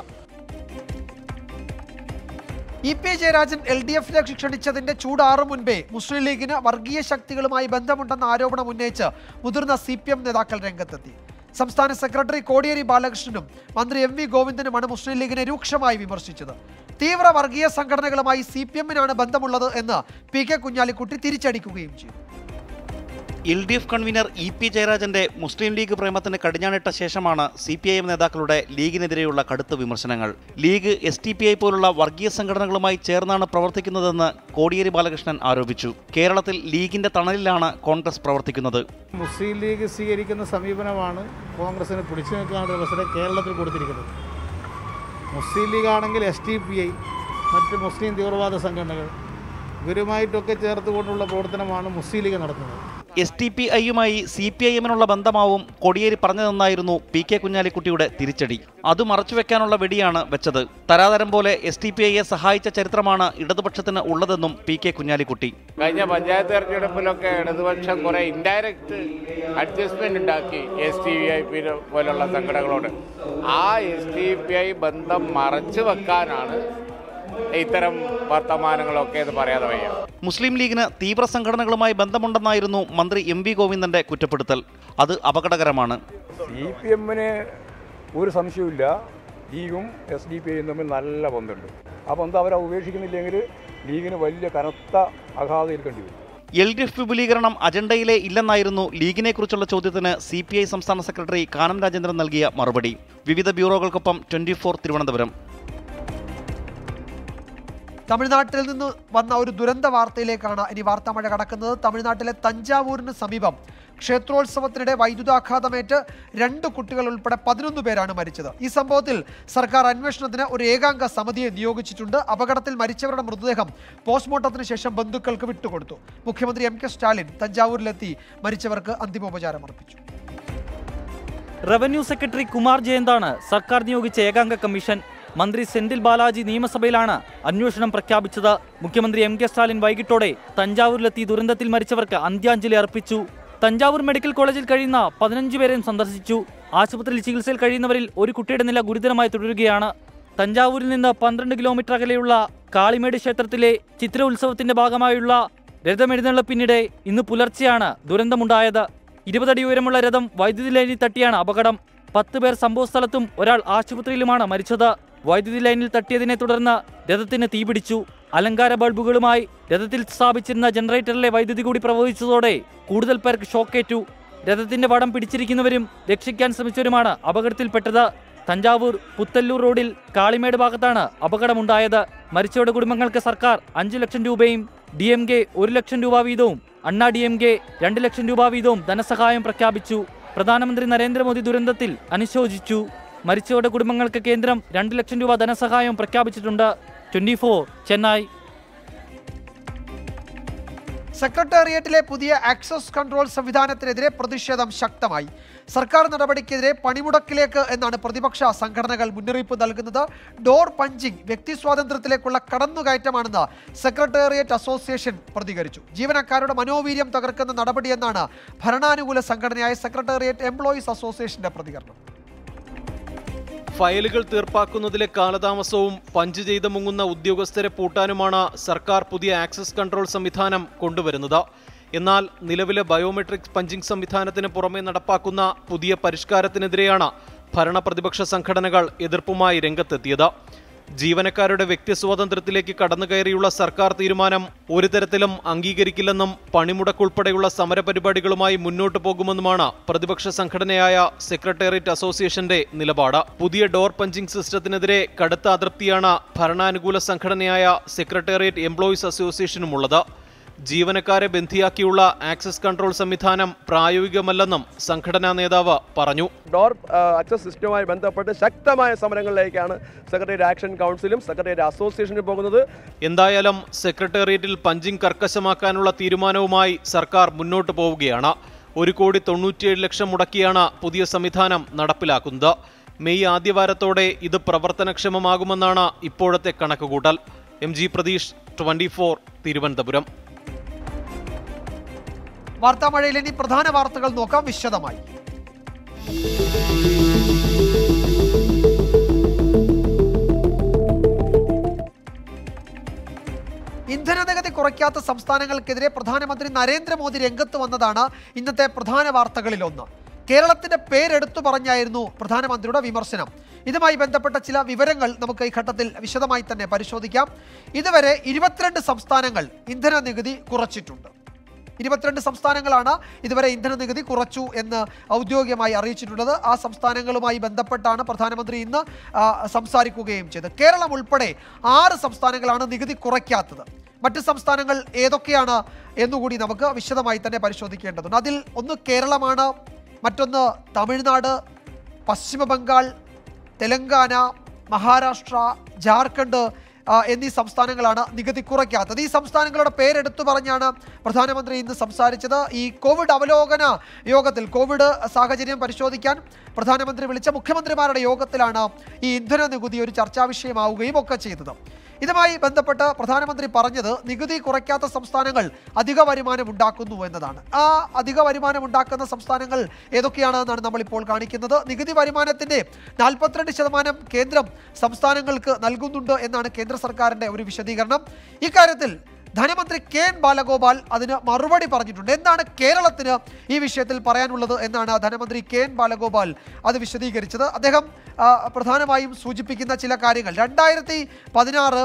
E P Jayarajan L D എഫിലേക്ക് ക്ഷണിച്ചതിന്റെ ചൂടാറും മുൻപേ മുസ്ലിം ലീഗിന് വർഗീയ ശക്തികളുമായി ബന്ധമുണ്ടെന്ന ആരോപണം ഉന്നയിച്ച് മുതിർന്ന സി പി എം നേതാക്കൾ രംഗത്തെത്തി സംസ്ഥാന സെക്രട്ടറി കോടിയേരി ബാലകൃഷ്ണനും മന്ത്രി എം വി ഗോവിന്ദനുമാണ് മുസ്ലിം ലീഗിനെ രൂക്ഷമായി വിമർശിച്ചത് തീവ്ര വർഗീയ സംഘടനകളുമായി സി പി എമ്മിനാണ് ബന്ധമുള്ളത് എന്ന് പി കെ കുഞ്ഞാലിക്കുട്ടി തിരിച്ചടിക്കുകയും ചെയ്തു L D F convener E P ജയരാജന്റെ മുസ്ലിം ലീഗ് പ്രേമത്തിന് കടിഞ്ഞാണിട്ട ശേഷമാണ് സി പി ഐ എം നേതാക്കളുടെ ലീഗിനെതിരെയുള്ള കടുത്ത വിമർശനങ്ങൾ League S T P I പോലുള്ള വർഗീയ സംഘടനകളുമായി ചേർന്നാണ് പ്രവർത്തിക്കുന്നതെന്ന് കോടിയേരി ബാലകൃഷ്ണൻ ആരോപിച്ചു കേരളത്തിൽ ലീഗിന്റെ തണലിലാണ് കോൺഗ്രസ് പ്രവർത്തിക്കുന്നത് മുസ്ലിം ലീഗ് സ്വീകരിക്കുന്ന സമീപനമാണ് കോൺഗ്രസിന് പിടിച്ചു നിൽക്കാനുള്ള അവസരം കേരളത്തിൽ കൊടുത്തിരിക്കുന്നത് മുസ്ലിം ലീഗ് ആണെങ്കിൽ എസ് ടി പി ഐ മറ്റ് മുസ്ലിം തീവ്രവാദ സംഘടനകൾ ഇവരുമായിട്ടൊക്കെ ചേർത്തുകൊണ്ടുള്ള പ്രവർത്തനമാണ് മുസ്ലിം ലീഗ് നടത്തുന്നത് എസ് ടി പി ഐയുമായി സി പി ഐ എമ്മിനുള്ള ബന്ധമാവും കോടിയേരി പറഞ്ഞതെന്നായിരുന്നു പി കെ കുഞ്ഞാലിക്കുട്ടിയുടെ തിരിച്ചടി അത് മറച്ചുവെക്കാനുള്ള വെടിയാണ് വെച്ചത് തരാതരം പോലെ എസ് ടി പി ഐയെ സഹായിച്ച ചരിത്രമാണ് ഇടതുപക്ഷത്തിന് ഉള്ളതെന്നും പി കെ കുഞ്ഞാലിക്കുട്ടി കഴിഞ്ഞ പഞ്ചായത്ത് തെരഞ്ഞെടുപ്പിലൊക്കെ ഇടതുപക്ഷം കുറെ ഇൻഡയറക്റ്റ് അഡ്ജസ്റ്റ്മെന്റ് ഉണ്ടാക്കി S T V I P പോലുള്ള സംഘടനകളോട് ആ എസ് ടി പി ഐ ബന്ധം മറച്ചു വെക്കാനാണ് ഇത്തരം വർത്തമാനങ്ങളൊക്കെ എന്ന് പറയാതെ വയ്യ മുസ്ലിം ലീഗിന് തീവ്ര സംഘടനകളുമായി ബന്ധമുണ്ടെന്നായിരുന്നു മന്ത്രി എം വി ഗോവിന്ദന്റെ കുറ്റപ്പെടുത്തൽ അത് അപകടകരമാണ് സി പി എമ്മിന് ഒരു സംശയവുമില്ല ലീഗും എസ് ഡി പി ഐയും തമ്മിൽ നല്ല ബന്ധമുണ്ട് ആ ബന്ധം അവരെ ഉപേക്ഷിക്കുന്നില്ലെങ്കിൽ ലീഗിന് വലിയ കനത്ത അഗാധം ഏൽക്കേണ്ടി വരും എൽ ഡി എഫ് വിപുലീകരണം അജണ്ടയിലെ ഇല്ലെന്നായിരുന്നു ലീഗിനെ കുറിച്ചുള്ള ചോദ്യത്തിന് സി പി ഐ സംസ്ഥാന സെക്രട്ടറി കാനം രാജേന്ദ്രൻ നൽകിയ മറുപടി വിവിധ ബ്യൂറോകൾക്കൊപ്പം ട്വന്റി ഫോർ തിരുവനന്തപുരം തമിഴ്നാട്ടിൽ നിന്ന് വന്ന ഒരു ദുരന്ത വാർത്തയിലേക്കാണ് ഇനി വാർത്താമഴ കടക്കുന്നത് തമിഴ്നാട്ടിലെ തഞ്ചാവൂരിന് സമീപം ക്ഷേത്രോത്സവത്തിനിടെ വൈദ്യുതാഘാതമേറ്റ് രണ്ട് കുട്ടികൾ ഉൾപ്പെടെ പതിനൊന്ന് പേരാണ് മരിച്ചത് ഈ സംഭവത്തിൽ സർക്കാർ അന്വേഷണത്തിന് ഒരു ഏകാംഗ സമിതിയെ നിയോഗിച്ചിട്ടുണ്ട് അപകടത്തിൽ മരിച്ചവരുടെ മൃതദേഹം പോസ്റ്റ്മോർട്ടത്തിന് ശേഷം ബന്ധുക്കൾക്ക് വിട്ടുകൊടുത്തു മുഖ്യമന്ത്രി എം കെ സ്റ്റാലിൻ തഞ്ചാവൂരിലെത്തി മരിച്ചവർക്ക് അന്തിമോപചാരം അർപ്പിച്ചു റവന്യൂ സെക്രട്ടറി കുമാർ ജയന്താണ് സർക്കാർ നിയോഗിച്ച ഏകാംഗ കമ്മീഷൻ മന്ത്രി സെന്തിൽ ബാലാജി നിയമസഭയിലാണ് അന്വേഷണം പ്രഖ്യാപിച്ചത് മുഖ്യമന്ത്രി എം കെ സ്റ്റാലിൻ വൈകിട്ടോടെ തഞ്ചാവൂരിലെത്തി ദുരന്തത്തിൽ മരിച്ചവർക്ക് അന്ത്യാഞ്ജലി അർപ്പിച്ചു തഞ്ചാവൂർ മെഡിക്കൽ കോളേജിൽ കഴിയുന്ന പതിനഞ്ച് പേരെയും സന്ദർശിച്ചു ആശുപത്രിയിൽ ചികിത്സയിൽ കഴിയുന്നവരിൽ ഒരു കുട്ടിയുടെ നില ഗുരുതരമായി തുടരുകയാണ് തഞ്ചാവൂരിൽ നിന്ന് പന്ത്രണ്ട് കിലോമീറ്റർ അകലെയുള്ള കാളിമേട് ക്ഷേത്രത്തിലെ ചിത്ര ഉത്സവത്തിന്റെ ഭാഗമായുള്ള രഥമെഴുന്നള്ളിപ്പിനിടെ ഇന്ന് പുലർച്ചെയാണ് ദുരന്തമുണ്ടായത് ഇരുപതടി ഉയരമുള്ള രഥം വൈദ്യുതി ലൈനിൽ തട്ടിയാണ് അപകടം പത്ത് പേർ സംഭവസ്ഥലത്തും ഒരാൾ ആശുപത്രിയിലുമാണ് മരിച്ചത് വൈദ്യുതി ലൈനിൽ തട്ടിയതിനെ തുടർന്ന് രഥത്തിന് തീപിടിച്ചു അലങ്കാര ബൾബുകളുമായി രഥത്തിൽ സ്ഥാപിച്ചിരുന്ന ജനറേറ്ററിലെ വൈദ്യുതി കൂടി പ്രവഹിച്ചതോടെ കൂടുതൽ പേർക്ക് ഷോക്കേറ്റു രഥത്തിന്റെ വടം പിടിച്ചിരിക്കുന്നവരും രക്ഷിക്കാൻ ശ്രമിച്ചവരുമാണ് അപകടത്തിൽപ്പെട്ടത് തഞ്ചാവൂർ പുത്തല്ലൂർ റോഡിൽ കാളിമേട് ഭാഗത്താണ് അപകടമുണ്ടായത് മരിച്ചവരുടെ കുടുംബങ്ങൾക്ക് സർക്കാർ അഞ്ചു ലക്ഷം രൂപയും ഡി എം കെ ഒരു ലക്ഷം രൂപ വീതവും അണ്ണാ ഡി എം കെ രണ്ട് ലക്ഷം രൂപ വീതവും ധനസഹായം പ്രഖ്യാപിച്ചു പ്രധാനമന്ത്രി നരേന്ദ്രമോദി ദുരന്തത്തിൽ അനുശോചിച്ചു മരിച്ചവരുടെ കുടുംബങ്ങൾക്ക് കേന്ദ്രം രണ്ട് ലക്ഷം രൂപ ധനസഹായം പ്രഖ്യാപിച്ചിട്ടുണ്ട് ട്വന്റി ചെന്നൈ സെക്രട്ടേറിയറ്റിലെ പുതിയ ആക്സസ് കൺട്രോൾ സംവിധാനത്തിനെതിരെ പ്രതിഷേധം ശക്തമായി സർക്കാർ നടപടിക്കെതിരെ പണിമുടക്കിലേക്ക് എന്നാണ് പ്രതിപക്ഷ സംഘടനകൾ മുന്നറിയിപ്പ് നൽകുന്നത് ഡോർ പഞ്ചിങ് വ്യക്തി സ്വാതന്ത്ര്യത്തിലേക്കുള്ള കടന്നുകയറ്റമാണെന്ന് സെക്രട്ടേറിയറ്റ് അസോസിയേഷൻ പ്രതികരിച്ചു ജീവനക്കാരുടെ മനോവീര്യം തകർക്കുന്ന നടപടിയെന്നാണ് ഭരണാനുകൂല സംഘടനയായ സെക്രട്ടേറിയറ്റ് എംപ്ലോയീസ് അസോസിയേഷന്റെ പ്രതികരണം ഫയലുകൾ തീർപ്പാക്കുന്നതിലെ കാലതാമസവും പഞ്ച് ചെയ്ത് മുങ്ങുന്ന ഉദ്യോഗസ്ഥരെ പൂട്ടാനുമാണ് സർക്കാർ പുതിയ ആക്സസ് കൺട്രോൾ സംവിധാനം കൊണ്ടുവരുന്നത് എന്നാൽ നിലവിലെ ബയോമെട്രിക് പഞ്ചിംഗ് സംവിധാനത്തിന് പുറമെ നടപ്പാക്കുന്ന പുതിയ പരിഷ്കാരത്തിനെതിരെയാണ് ഭരണ പ്രതിപക്ഷ സംഘടനകൾ എതിർപ്പുമായി രംഗത്തെത്തിയത് ജീവനക്കാരുടെ വ്യക്തി സ്വാതന്ത്ര്യത്തിലേക്ക് കടന്നുകയറിയുള്ള സർക്കാർ തീരുമാനം ഒരു തരത്തിലും അംഗീകരിക്കില്ലെന്നും പണിമുടക്കുൾപ്പെടെയുള്ള സമരപരിപാടികളുമായി മുന്നോട്ടു പോകുമെന്നുമാണ് പ്രതിപക്ഷ സംഘടനയായ സെക്രട്ടേറിയറ്റ് അസോസിയേഷന്റെ നിലപാട് പുതിയ ഡോർ പഞ്ചിംഗ് സിസ്റ്റത്തിനെതിരെ കടുത്ത അതൃപ്തിയാണ് ഭരണാനുകൂല സംഘടനയായ സെക്രട്ടേറിയറ്റ് എംപ്ലോയീസ് അസോസിയേഷനുമുള്ളത് ജീവനക്കാരെ ബന്ധിയാക്കിയുള്ള ആക്സസ് കൺട്രോൾ സംവിധാനം പ്രായോഗികമല്ലെന്നും സംഘടനാ നേതാവ് പറഞ്ഞു ഡോർ അക്സസ് സിസ്റ്റവുമായി ബന്ധപ്പെട്ട് ശക്തമായ സമരങ്ങളിലേക്കാണ് സെക്രട്ടേറിയറ്റ് ആക്ഷൻ കൗൺസിലും സെക്രട്ടേറിയറ്റ് അസോസിയേഷനും പോകുന്നത് എന്തായാലും സെക്രട്ടേറിയറ്റിൽ പഞ്ചിങ് കർക്കശമാക്കാനുള്ള തീരുമാനവുമായി സർക്കാർ മുന്നോട്ട് പോവുകയാണ് ഒരു കോടി തൊണ്ണൂറ്റിയേഴ് ലക്ഷം മുടക്കിയാണ് പുതിയ സംവിധാനം നടപ്പിലാക്കുന്നത് മെയ് ആദ്യവാരത്തോടെ ഇത് പ്രവർത്തനക്ഷമമാകുമെന്നാണ് ഇപ്പോഴത്തെ കണക്കുകൂട്ടൽ M G Pratheesh twenty four Thiruvananthapuram വാർത്താമഴയിൽ ഇനി പ്രധാന വാർത്തകൾ നോക്കാം വിശദമായി ഇന്ധന നികുതി കുറയ്ക്കാത്ത സംസ്ഥാനങ്ങൾക്കെതിരെ പ്രധാനമന്ത്രി നരേന്ദ്രമോദി രംഗത്ത് വന്നതാണ് ഇന്നത്തെ പ്രധാന വാർത്തകളിൽ ഒന്ന് കേരളത്തിന്റെ പേരെടുത്തു പറഞ്ഞായിരുന്നു പ്രധാനമന്ത്രിയുടെ വിമർശനം ഇതുമായി ബന്ധപ്പെട്ട ചില വിവരങ്ങൾ നമുക്ക് ഈ ഘട്ടത്തിൽ വിശദമായി തന്നെ പരിശോധിക്കാം ഇതുവരെ ഇരുപത്തിരണ്ട് സംസ്ഥാനങ്ങൾ ഇന്ധന നികുതി കുറച്ചിട്ടുണ്ട് ഇരുപത്തിരണ്ട് സംസ്ഥാനങ്ങളാണ് ഇതുവരെ ഇന്ധന നികുതി കുറച്ചു എന്ന് ഔദ്യോഗികമായി അറിയിച്ചിട്ടുള്ളത് ആ സംസ്ഥാനങ്ങളുമായി ബന്ധപ്പെട്ടാണ് പ്രധാനമന്ത്രി ഇന്ന് ആ, സംസാരിക്കുകയും ചെയ്തത് കേരളം ഉൾപ്പെടെ ആറ് സംസ്ഥാനങ്ങളാണ് നികുതി കുറയ്ക്കാത്തത് മറ്റ് സംസ്ഥാനങ്ങൾ ഏതൊക്കെയാണ് എന്നുകൂടി നമുക്ക് വിശദമായി തന്നെ പരിശോധിക്കേണ്ടതുണ്ട് അതിൽ ഒന്ന് കേരളമാണ് മറ്റൊന്ന് തമിഴ്നാട് പശ്ചിമ ബംഗാൾ തെലങ്കാന മഹാരാഷ്ട്ര ജാർഖണ്ഡ് ആ, എന്നീ സംസ്ഥാനങ്ങളാണ് നികുതി കുറയ്ക്കാത്തത് ഈ സംസ്ഥാനങ്ങളുടെ പേരെടുത്തു പറഞ്ഞാണ് പ്രധാനമന്ത്രി ഇന്ന് സംസാരിച്ചത് ഈ കോവിഡ് അവലോകന യോഗത്തിൽ കോവിഡ് സാഹചര്യം പരിശോധിക്കാൻ പ്രധാനമന്ത്രി വിളിച്ച മുഖ്യമന്ത്രിമാരുടെ യോഗത്തിലാണ് ഈ ഇന്ധന നികുതി ഒരു ചർച്ചാ വിഷയമാവുകയും ഒക്കെ ചെയ്തത് ഇതുമായി ബന്ധപ്പെട്ട് പ്രധാനമന്ത്രി പറഞ്ഞത് നികുതി കുറയ്ക്കാത്ത സംസ്ഥാനങ്ങൾ അധിക വരുമാനം ഉണ്ടാക്കുന്നു എന്നതാണ് ആ അധിക വരുമാനം ഉണ്ടാക്കുന്ന സംസ്ഥാനങ്ങൾ ഏതൊക്കെയാണെന്നാണ് നമ്മൾ ഇപ്പോൾ കാണിക്കുന്നത് നികുതി വരുമാനത്തിന്റെ നാൽപ്പത്തിരണ്ട് ശതമാനം കേന്ദ്രം സംസ്ഥാനങ്ങൾക്ക് നൽകുന്നുണ്ട് എന്നാണ് കേന്ദ്ര സർക്കാരിന്റെ ഒരു വിശദീകരണം ഇക്കാര്യത്തിൽ ധനമന്ത്രി കെ എൻ ബാലഗോപാൽ അതിന് മറുപടി പറഞ്ഞിട്ടുണ്ട് എന്താണ് കേരളത്തിന് ഈ വിഷയത്തിൽ പറയാനുള്ളത് എന്നാണ് ധനമന്ത്രി കെ എൻ ബാലഗോപാൽ അത് വിശദീകരിച്ചത് അദ്ദേഹം ആ, പ്രധാനമായും സൂചിപ്പിക്കുന്ന ചില കാര്യങ്ങൾ രണ്ടായിരത്തി പതിനാറ്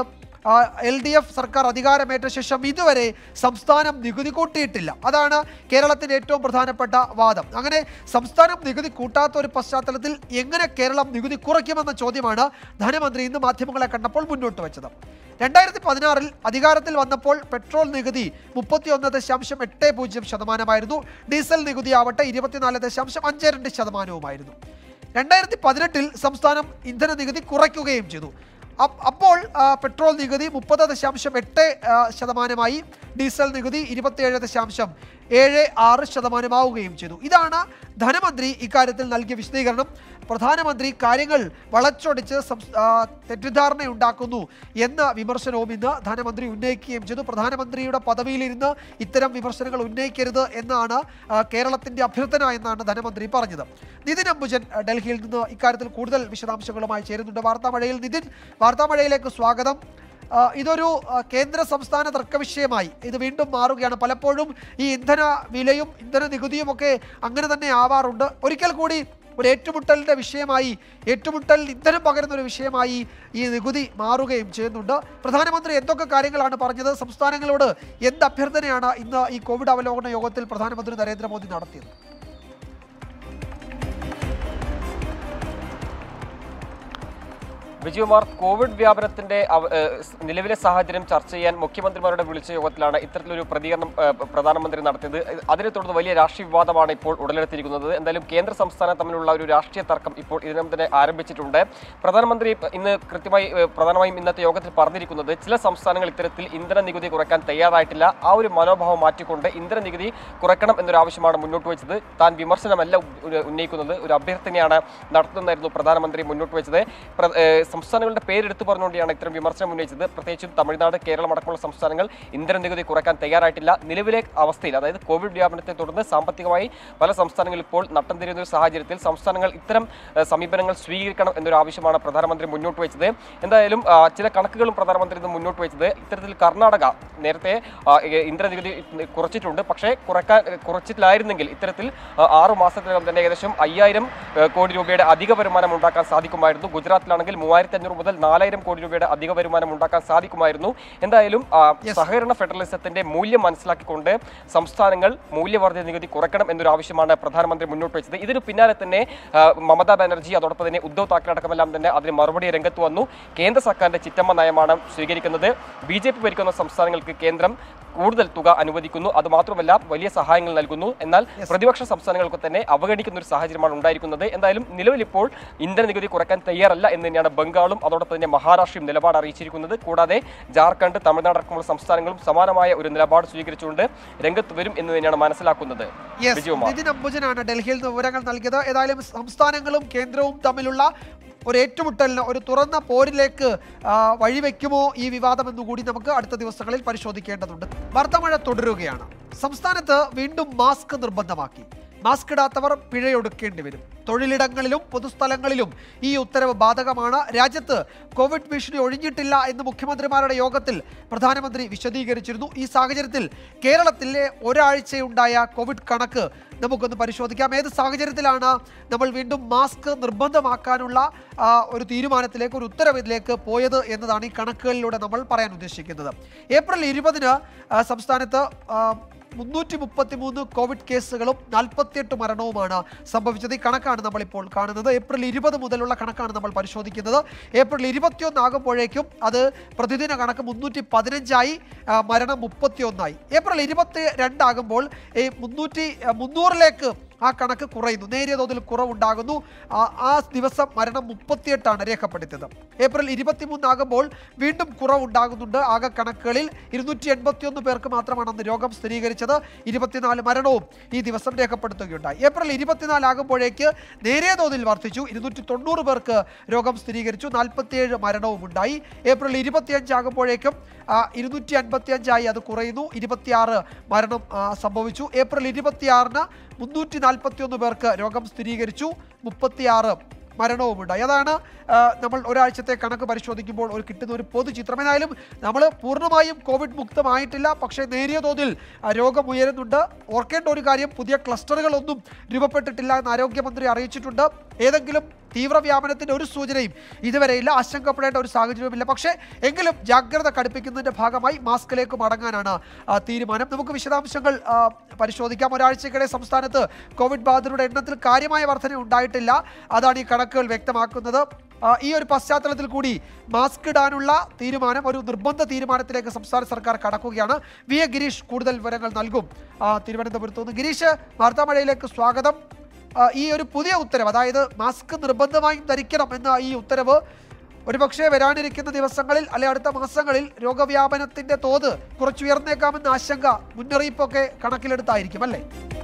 എൽ ഡി എഫ് സർക്കാർ അധികാരമേറ്റ ശേഷം ഇതുവരെ സംസ്ഥാനം നികുതി കൂട്ടിയിട്ടില്ല അതാണ് കേരളത്തിൻ്റെ ഏറ്റവും പ്രധാനപ്പെട്ട വാദം അങ്ങനെ സംസ്ഥാനം നികുതി കൂട്ടാത്ത ഒരു പശ്ചാത്തലത്തിൽ എങ്ങനെ കേരളം നികുതി കുറയ്ക്കുമെന്ന ചോദ്യമാണ് ധനമന്ത്രി ഇന്ന് മാധ്യമങ്ങളെ കണ്ടപ്പോൾ മുന്നോട്ട് വെച്ചത് രണ്ടായിരത്തി പതിനാറിൽ അധികാരത്തിൽ വന്നപ്പോൾ പെട്രോൾ നികുതി മുപ്പത്തിയൊന്ന് ദശാംശം എട്ട് പൂജ്യം ശതമാനമായിരുന്നു ഡീസൽ നികുതി ആവട്ടെ ഇരുപത്തിനാല് ദശാംശം അഞ്ച് രണ്ട് ശതമാനവുമായിരുന്നു രണ്ടായിരത്തി പതിനെട്ടിൽ സംസ്ഥാനം ഇന്ധന നികുതി കുറയ്ക്കുകയും ചെയ്തു അപ്പ് അപ്പോൾ ആ, പെട്രോൾ നികുതി മുപ്പത് ദശാംശം എട്ട് ആ, ശതമാനമായി ഡീസൽ നികുതി ഇരുപത്തിയേഴ് ദശാംശം ഏഴ് ആറ് ശതമാനമാവുകയും ചെയ്തു ഇതാണ് ധനമന്ത്രി ഇക്കാര്യത്തിൽ നൽകിയ വിശദീകരണം പ്രധാനമന്ത്രി കാര്യങ്ങൾ വളച്ചൊടിച്ച് സംസ്- ആ, തെറ്റിദ്ധാരണയുണ്ടാക്കുന്നു എന്ന വിമർശനവും ഇന്ന് ധനമന്ത്രി ഉന്നയിക്കുകയും ചെയ്തു പ്രധാനമന്ത്രിയുടെ പദവിയിലിരുന്ന് ഇത്തരം വിമർശനങ്ങൾ ഉന്നയിക്കരുത് എന്നാണ് ആ, കേരളത്തിന്റെ അഭ്യർത്ഥന എന്നാണ് ധനമന്ത്രി പറഞ്ഞത് നിതിൻ അംബുജൻ ആ, ഡൽഹിയിൽ നിന്ന് ഇക്കാര്യത്തിൽ കൂടുതൽ വിശദാംശങ്ങളുമായി ചേരുന്നുണ്ട് വാർത്താമഴയിൽ നിതിൻ വാർത്താമഴയിലേക്ക് സ്വാഗതം ആ, ഇതൊരു ആ, കേന്ദ്ര സംസ്ഥാന തർക്ക വിഷയമായി ഇത് വീണ്ടും മാറുകയാണ് പലപ്പോഴും ഈ ഇന്ധന വിലയും ഇന്ധന നികുതിയും ഒക്കെ അങ്ങനെ തന്നെ ആവാറുണ്ട് ഒരിക്കൽ കൂടി ഒരു ഏറ്റുമുട്ടലിൻ്റെ വിഷയമായി ഏറ്റുമുട്ടൽ ഇന്ധനം പകരുന്ന ഒരു വിഷയമായി ഈ നികുതി മാറുകയും ചെയ്യുന്നുണ്ട് പ്രധാനമന്ത്രി എന്തൊക്കെ കാര്യങ്ങളാണ് പറഞ്ഞത് സംസ്ഥാനങ്ങളോട് എന്ത് അഭ്യർത്ഥനയാണ് ഇന്ന് ഈ കോവിഡ് അവലോകന യോഗത്തിൽ പ്രധാനമന്ത്രി നരേന്ദ്രമോദി നടത്തിയത് വിജയകുമാർ കോവിഡ് വ്യാപനത്തിന്റെ അവ- ഏഹ് സ് നിലവിലെ സാഹചര്യം ചർച്ച ചെയ്യാൻ മുഖ്യമന്ത്രിമാരുടെ വിളിച്ച യോഗത്തിലാണ് ഇത്തരത്തിലൊരു പ്രതികരണം ഏഹ് പ്രധാനമന്ത്രി നടത്തിയത് അതിനെ തുടർന്ന് വലിയ രാഷ്ട്രീയ വിവാദമാണ് ഇപ്പോൾ ഉടലെടുത്തിരിക്കുന്നത് എന്തായാലും കേന്ദ്ര സംസ്ഥാനം തമ്മിലുള്ള ഒരു രാഷ്ട്രീയ തർക്കം ഇപ്പോൾ ഇതിനകം തന്നെ ആരംഭിച്ചിട്ടുണ്ട് പ്രധാനമന്ത്രി ഇന്ന് കൃത്യമായി ഏഹ് പ്രധാനമായും ഇന്നത്തെ യോഗത്തിൽ പറഞ്ഞിരിക്കുന്നത് ചില സംസ്ഥാനങ്ങൾ ഇത്തരത്തിൽ ഇന്ധന നികുതി കുറയ്ക്കാൻ തയ്യാറായിട്ടില്ല ആ ഒരു മനോഭാവം മാറ്റിക്കൊണ്ട് ഇന്ധന നികുതി കുറയ്ക്കണം എന്നൊരു ആവശ്യമാണ് മുന്നോട്ട് വെച്ചത് താൻ വിമർശനമല്ല ഉ- ഉന്നയിക്കുന്നത് ഒരു അഭ്യർത്ഥനയാണ് നടത്തുന്നതായിരുന്നു പ്രധാനമന്ത്രി മുന്നോട്ട് വെച്ചത് പ്ര- ഏഹ് സംസ്ഥാനങ്ങളുടെ പേരെടുത്ത് പറഞ്ഞുകൊണ്ടാണ് ഇത്തരം വിമർശനം ഉന്നയിച്ചത് പ്രത്യേകിച്ചും തമിഴ്നാട് കേരളം അടക്കമുള്ള സംസ്ഥാനങ്ങൾ ഇന്ധന നികുതി കുറയ്ക്കാൻ തയ്യാറായിട്ടില്ല നിലവിലെ അവസ്ഥയിൽ അതായത് കോവിഡ് വ്യാപനത്തെ തുടർന്ന് സാമ്പത്തികമായി പല സംസ്ഥാനങ്ങളിൽ ഇപ്പോൾ നട്ടം തിരിയുന്ന ഒരു സാഹചര്യത്തിൽ സംസ്ഥാനങ്ങൾ ഇത്തരം ഏഹ് സമീപനങ്ങൾ സ്വീകരിക്കണം എന്നൊരു ആവശ്യമാണ് പ്രധാനമന്ത്രി മുന്നോട്ട് വെച്ചത് എന്തായാലും ആ, ചില കണക്കുകളും പ്രധാനമന്ത്രി ഇന്ന് മുന്നോട്ട് വെച്ചത് ഇത്തരത്തിൽ കർണാടക നേരത്തെ ആ, ഏ- ഇന്ധന നികുതി കുറച്ചിട്ടുണ്ട് പക്ഷേ കുറക്കാൻ കുറച്ചിട്ടില്ലായിരുന്നെങ്കിൽ ഇത്തരത്തിൽ ആ, ആറു മാസത്തിനകം തന്നെ ഏകദേശം അയ്യായിരം ഏ, കോടി രൂപയുടെ അധിക വരുമാനം ഉണ്ടാക്കാൻ സാധിക്കുമായിരുന്നു ഗുജറാത്തിലാണെങ്കിൽ മൂവായിരത്തി അഞ്ഞൂറ് മുതൽ നാലായിരം കോടി രൂപയുടെ അധിക വരുമാനം ഉണ്ടാക്കാൻ സാധിക്കുമായിരുന്നു എന്തായാലും ആ, സഹകരണ ഫെഡറലിസത്തിന്റെ മൂല്യം മനസ്സിലാക്കിക്കൊണ്ട് സംസ്ഥാനങ്ങൾ മൂല്യവർദ്ധിത നികുതി കുറയ്ക്കണം എന്നൊരു ആവശ്യമാണ് പ്രധാനമന്ത്രി മുന്നോട്ട് വെച്ചത് ഇതിന് പിന്നാലെ തന്നെ ആ, മമതാ ബാനർജി അതോടൊപ്പം തന്നെ ഉദ്ധവ് താക്കറെ അടക്കമെല്ലാം തന്നെ അതിന് മറുപടി രംഗത്ത് വന്നു കേന്ദ്ര സർക്കാരിന്റെ ചിറ്റമ്മ നയമാണ് സ്വീകരിക്കുന്നത് ബി ജെ പി ഭരിക്കുന്ന സംസ്ഥാനങ്ങൾക്ക് കേന്ദ്രം കൂടുതൽ തുക അനുവദിക്കുന്നു അത് മാത്രമല്ല വലിയ സഹായങ്ങൾ നൽകുന്നു എന്നാൽ പ്രതിപക്ഷ സംസ്ഥാനങ്ങൾക്ക് തന്നെ അവഗണിക്കുന്ന ഒരു സാഹചര്യമാണ് ഉണ്ടായിരിക്കുന്നത് എന്തായാലും നിലവിൽ ഇപ്പോൾ ഇന്ധന നികുതി കുറയ്ക്കാൻ തയ്യാറല്ല എന്ന് തന്നെയാണ് ബംഗാളും അതോടൊപ്പം തന്നെ മഹാരാഷ്ട്രയും നിലപാട് അറിയിച്ചിരിക്കുന്നത് കൂടാതെ ജാർഖണ്ഡ് തമിഴ്നാട് അടക്കമുള്ള സംസ്ഥാനങ്ങളും സമാനമായ ഒരു നിലപാട് സ്വീകരിച്ചുകൊണ്ട് രംഗത്ത് വരും എന്ന് തന്നെയാണ് മനസ്സിലാക്കുന്നത് യെസ് വിജയകുമാർ നിതിൻ അംബുജനാണ് ഡൽഹിയിൽ നിന്ന് വിവരങ്ങൾ നൽകിയത് ഏതായാലും സംസ്ഥാനങ്ങളും കേന്ദ്രവും തമ്മിലുള്ള ഒരു ഏറ്റുമുട്ടലിന് ഒരു തുറന്ന പോരിലേക്ക് ആ, വഴിവെക്കുമോ ഈ വിവാദം എന്നുകൂടി നമുക്ക് അടുത്ത ദിവസങ്ങളിൽ പരിശോധിക്കേണ്ടതുണ്ട് വാർത്താമഴ തുടരുകയാണ് സംസ്ഥാനത്ത് വീണ്ടും മാസ്ക് നിർബന്ധമാക്കി മാസ്ക് ഇടാത്തവർ പിഴയൊടുക്കേണ്ടി വരും തൊഴിലിടങ്ങളിലും പൊതുസ്ഥലങ്ങളിലും ഈ ഉത്തരവ് ബാധകമാണ് രാജ്യത്ത് കോവിഡ് ഭീഷണി ഒഴിഞ്ഞിട്ടില്ല എന്ന് മുഖ്യമന്ത്രിമാരുടെ യോഗത്തിൽ പ്രധാനമന്ത്രി വിശദീകരിച്ചിരുന്നു ഈ സാഹചര്യത്തിൽ കേരളത്തിലെ ഒരാഴ്ചയുണ്ടായ കോവിഡ് കണക്ക് നമുക്കൊന്ന് പരിശോധിക്കാം ഏത് സാഹചര്യത്തിലാണ് നമ്മൾ വീണ്ടും മാസ്ക് നിർബന്ധമാക്കാനുള്ള ആ, ഒരു തീരുമാനത്തിലേക്ക് ഒരു ഉത്തരവിലേക്ക് പോയത് എന്നതാണ് ഈ കണക്കുകളിലൂടെ നമ്മൾ പറയാൻ ഉദ്ദേശിക്കുന്നത് ഏപ്രിൽ ഇരുപതിന് ആ, സംസ്ഥാനത്ത് ആ, മുന്നൂറ്റി മുപ്പത്തി മൂന്ന് കോവിഡ് കേസുകളും നാൽപ്പത്തിയെട്ട് മരണവുമാണ് സംഭവിച്ചത് ഈ കണക്കാണ് നമ്മളിപ്പോൾ കാണുന്നത് ഏപ്രിൽ ഇരുപത് മുതലുള്ള കണക്കാണ് നമ്മൾ പരിശോധിക്കുന്നത് ഏപ്രിൽ ഇരുപത്തിയൊന്ന് ആകുമ്പോഴേക്കും അത് പ്രതിദിന കണക്ക് മുന്നൂറ്റി പതിനഞ്ചായി ആ, മരണം മുപ്പത്തിയൊന്നായി ഏപ്രിൽ ഇരുപത്തി രണ്ടാകുമ്പോൾ ഈ മുന്നൂറ്റി ആ, മുന്നൂറിലേക്ക് ആ കണക്ക് കുറയുന്നു നേരിയ തോതിൽ കുറവുണ്ടാകുന്നു ആ- ആ ദിവസം മരണം മുപ്പത്തിയെട്ടാണ് രേഖപ്പെടുത്തിയത് ഏപ്രിൽ ഇരുപത്തിമൂന്നാകുമ്പോൾ വീണ്ടും കുറവുണ്ടാകുന്നുണ്ട് ആകെ കണക്കുകളിൽ ഇരുന്നൂറ്റി എൺപത്തിയൊന്ന് പേർക്ക് മാത്രമാണ് അന്ന് രോഗം സ്ഥിരീകരിച്ചത് ഇരുപത്തിനാല് മരണവും ഈ ദിവസം രേഖപ്പെടുത്തുകയുണ്ടായി ഏപ്രിൽ ഇരുപത്തിനാലാകുമ്പോഴേക്ക് നേരിയ തോതിൽ വർദ്ധിച്ചു ഇരുന്നൂറ്റി തൊണ്ണൂറ് പേർക്ക് രോഗം സ്ഥിരീകരിച്ചു നാൽപ്പത്തിയേഴ് മരണവും ഉണ്ടായി ഏപ്രിൽ ഇരുപത്തിയഞ്ചാകുമ്പോഴേക്കും ഇരുന്നൂറ്റി അൻപത്തിയഞ്ചായി അത് കുറയുന്നു ഇരുപത്തിയാറ് മരണം ആ, സംഭവിച്ചു ഏപ്രിൽ ഇരുപത്തിയാറിന് മുന്നൂറ്റി നാൽപ്പത്തിയൊന്ന് പേർക്ക് രോഗം സ്ഥിരീകരിച്ചു മുപ്പത്തിയാറ് മരണവുമുണ്ടായി അതാണ് ആ, നമ്മൾ ഒരാഴ്ചത്തെ കണക്ക് പരിശോധിക്കുമ്പോൾ ഒരു കിട്ടുന്ന ഒരു പൊതുചിത്രം ഏതായാലും നമ്മൾ പൂർണ്ണമായും കോവിഡ് മുക്തമായിട്ടില്ല പക്ഷേ നേരിയ തോതിൽ ആ, രോഗം ഉയരുന്നുണ്ട് ഓർക്കേണ്ട ഒരു കാര്യം പുതിയ ക്ലസ്റ്ററുകളൊന്നും രൂപപ്പെട്ടിട്ടില്ല എന്ന് ആരോഗ്യമന്ത്രി അറിയിച്ചിട്ടുണ്ട് ഏതെങ്കിലും തീവ്രവ്യാപനത്തിന്റെ ഒരു സൂചനയും ഇതുവരെയില്ല ആശങ്കപ്പെടേണ്ട ഒരു സാഹചര്യവുമില്ല പക്ഷേ എങ്കിലും ജാഗ്രത കടുപ്പിക്കുന്നതിന്റെ ഭാഗമായി മാസ്കിലേക്ക് മടങ്ങാനാണ് ആ, തീരുമാനം നമുക്ക് വിശദാംശങ്ങൾ ആ, പരിശോധിക്കാം ഒരാഴ്ചക്കിടെ സംസ്ഥാനത്ത് കോവിഡ് ബാധിതരുടെ എണ്ണത്തിൽ കാര്യമായ വർധന ഉണ്ടായിട്ടില്ല അതാണ് ഈ കണക്കുകൾ വ്യക്തമാക്കുന്നത് ആ, ഈ ഒരു പശ്ചാത്തലത്തിൽ കൂടി മാസ്ക് ഇടാനുള്ള തീരുമാനം ഒരു നിർബന്ധ തീരുമാനത്തിലേക്ക് സംസ്ഥാന സർക്കാർ കടക്കുകയാണ് വി എ ഗിരീഷ് കൂടുതൽ വിവരങ്ങൾ നൽകും ആ, തിരുവനന്തപുരത്ത് നിന്ന് ഗിരീഷ് വാർത്താമഴയിലേക്ക് സ്വാഗതം ആ, ഈ ഒരു പുതിയ ഉത്തരവ് അതായത് മാസ്ക് നിർബന്ധമായും ധരിക്കണം എന്ന ഈ ഉത്തരവ് ഒരുപക്ഷെ വരാനിരിക്കുന്ന ദിവസങ്ങളിൽ അല്ലെ അടുത്ത മാസങ്ങളിൽ രോഗവ്യാപനത്തിന്റെ തോത് കുറച്ചുയർന്നേക്കാമെന്ന ആശങ്ക മുന്നറിയിപ്പൊക്കെ കണക്കിലെടുത്തായിരിക്കും അല്ലേ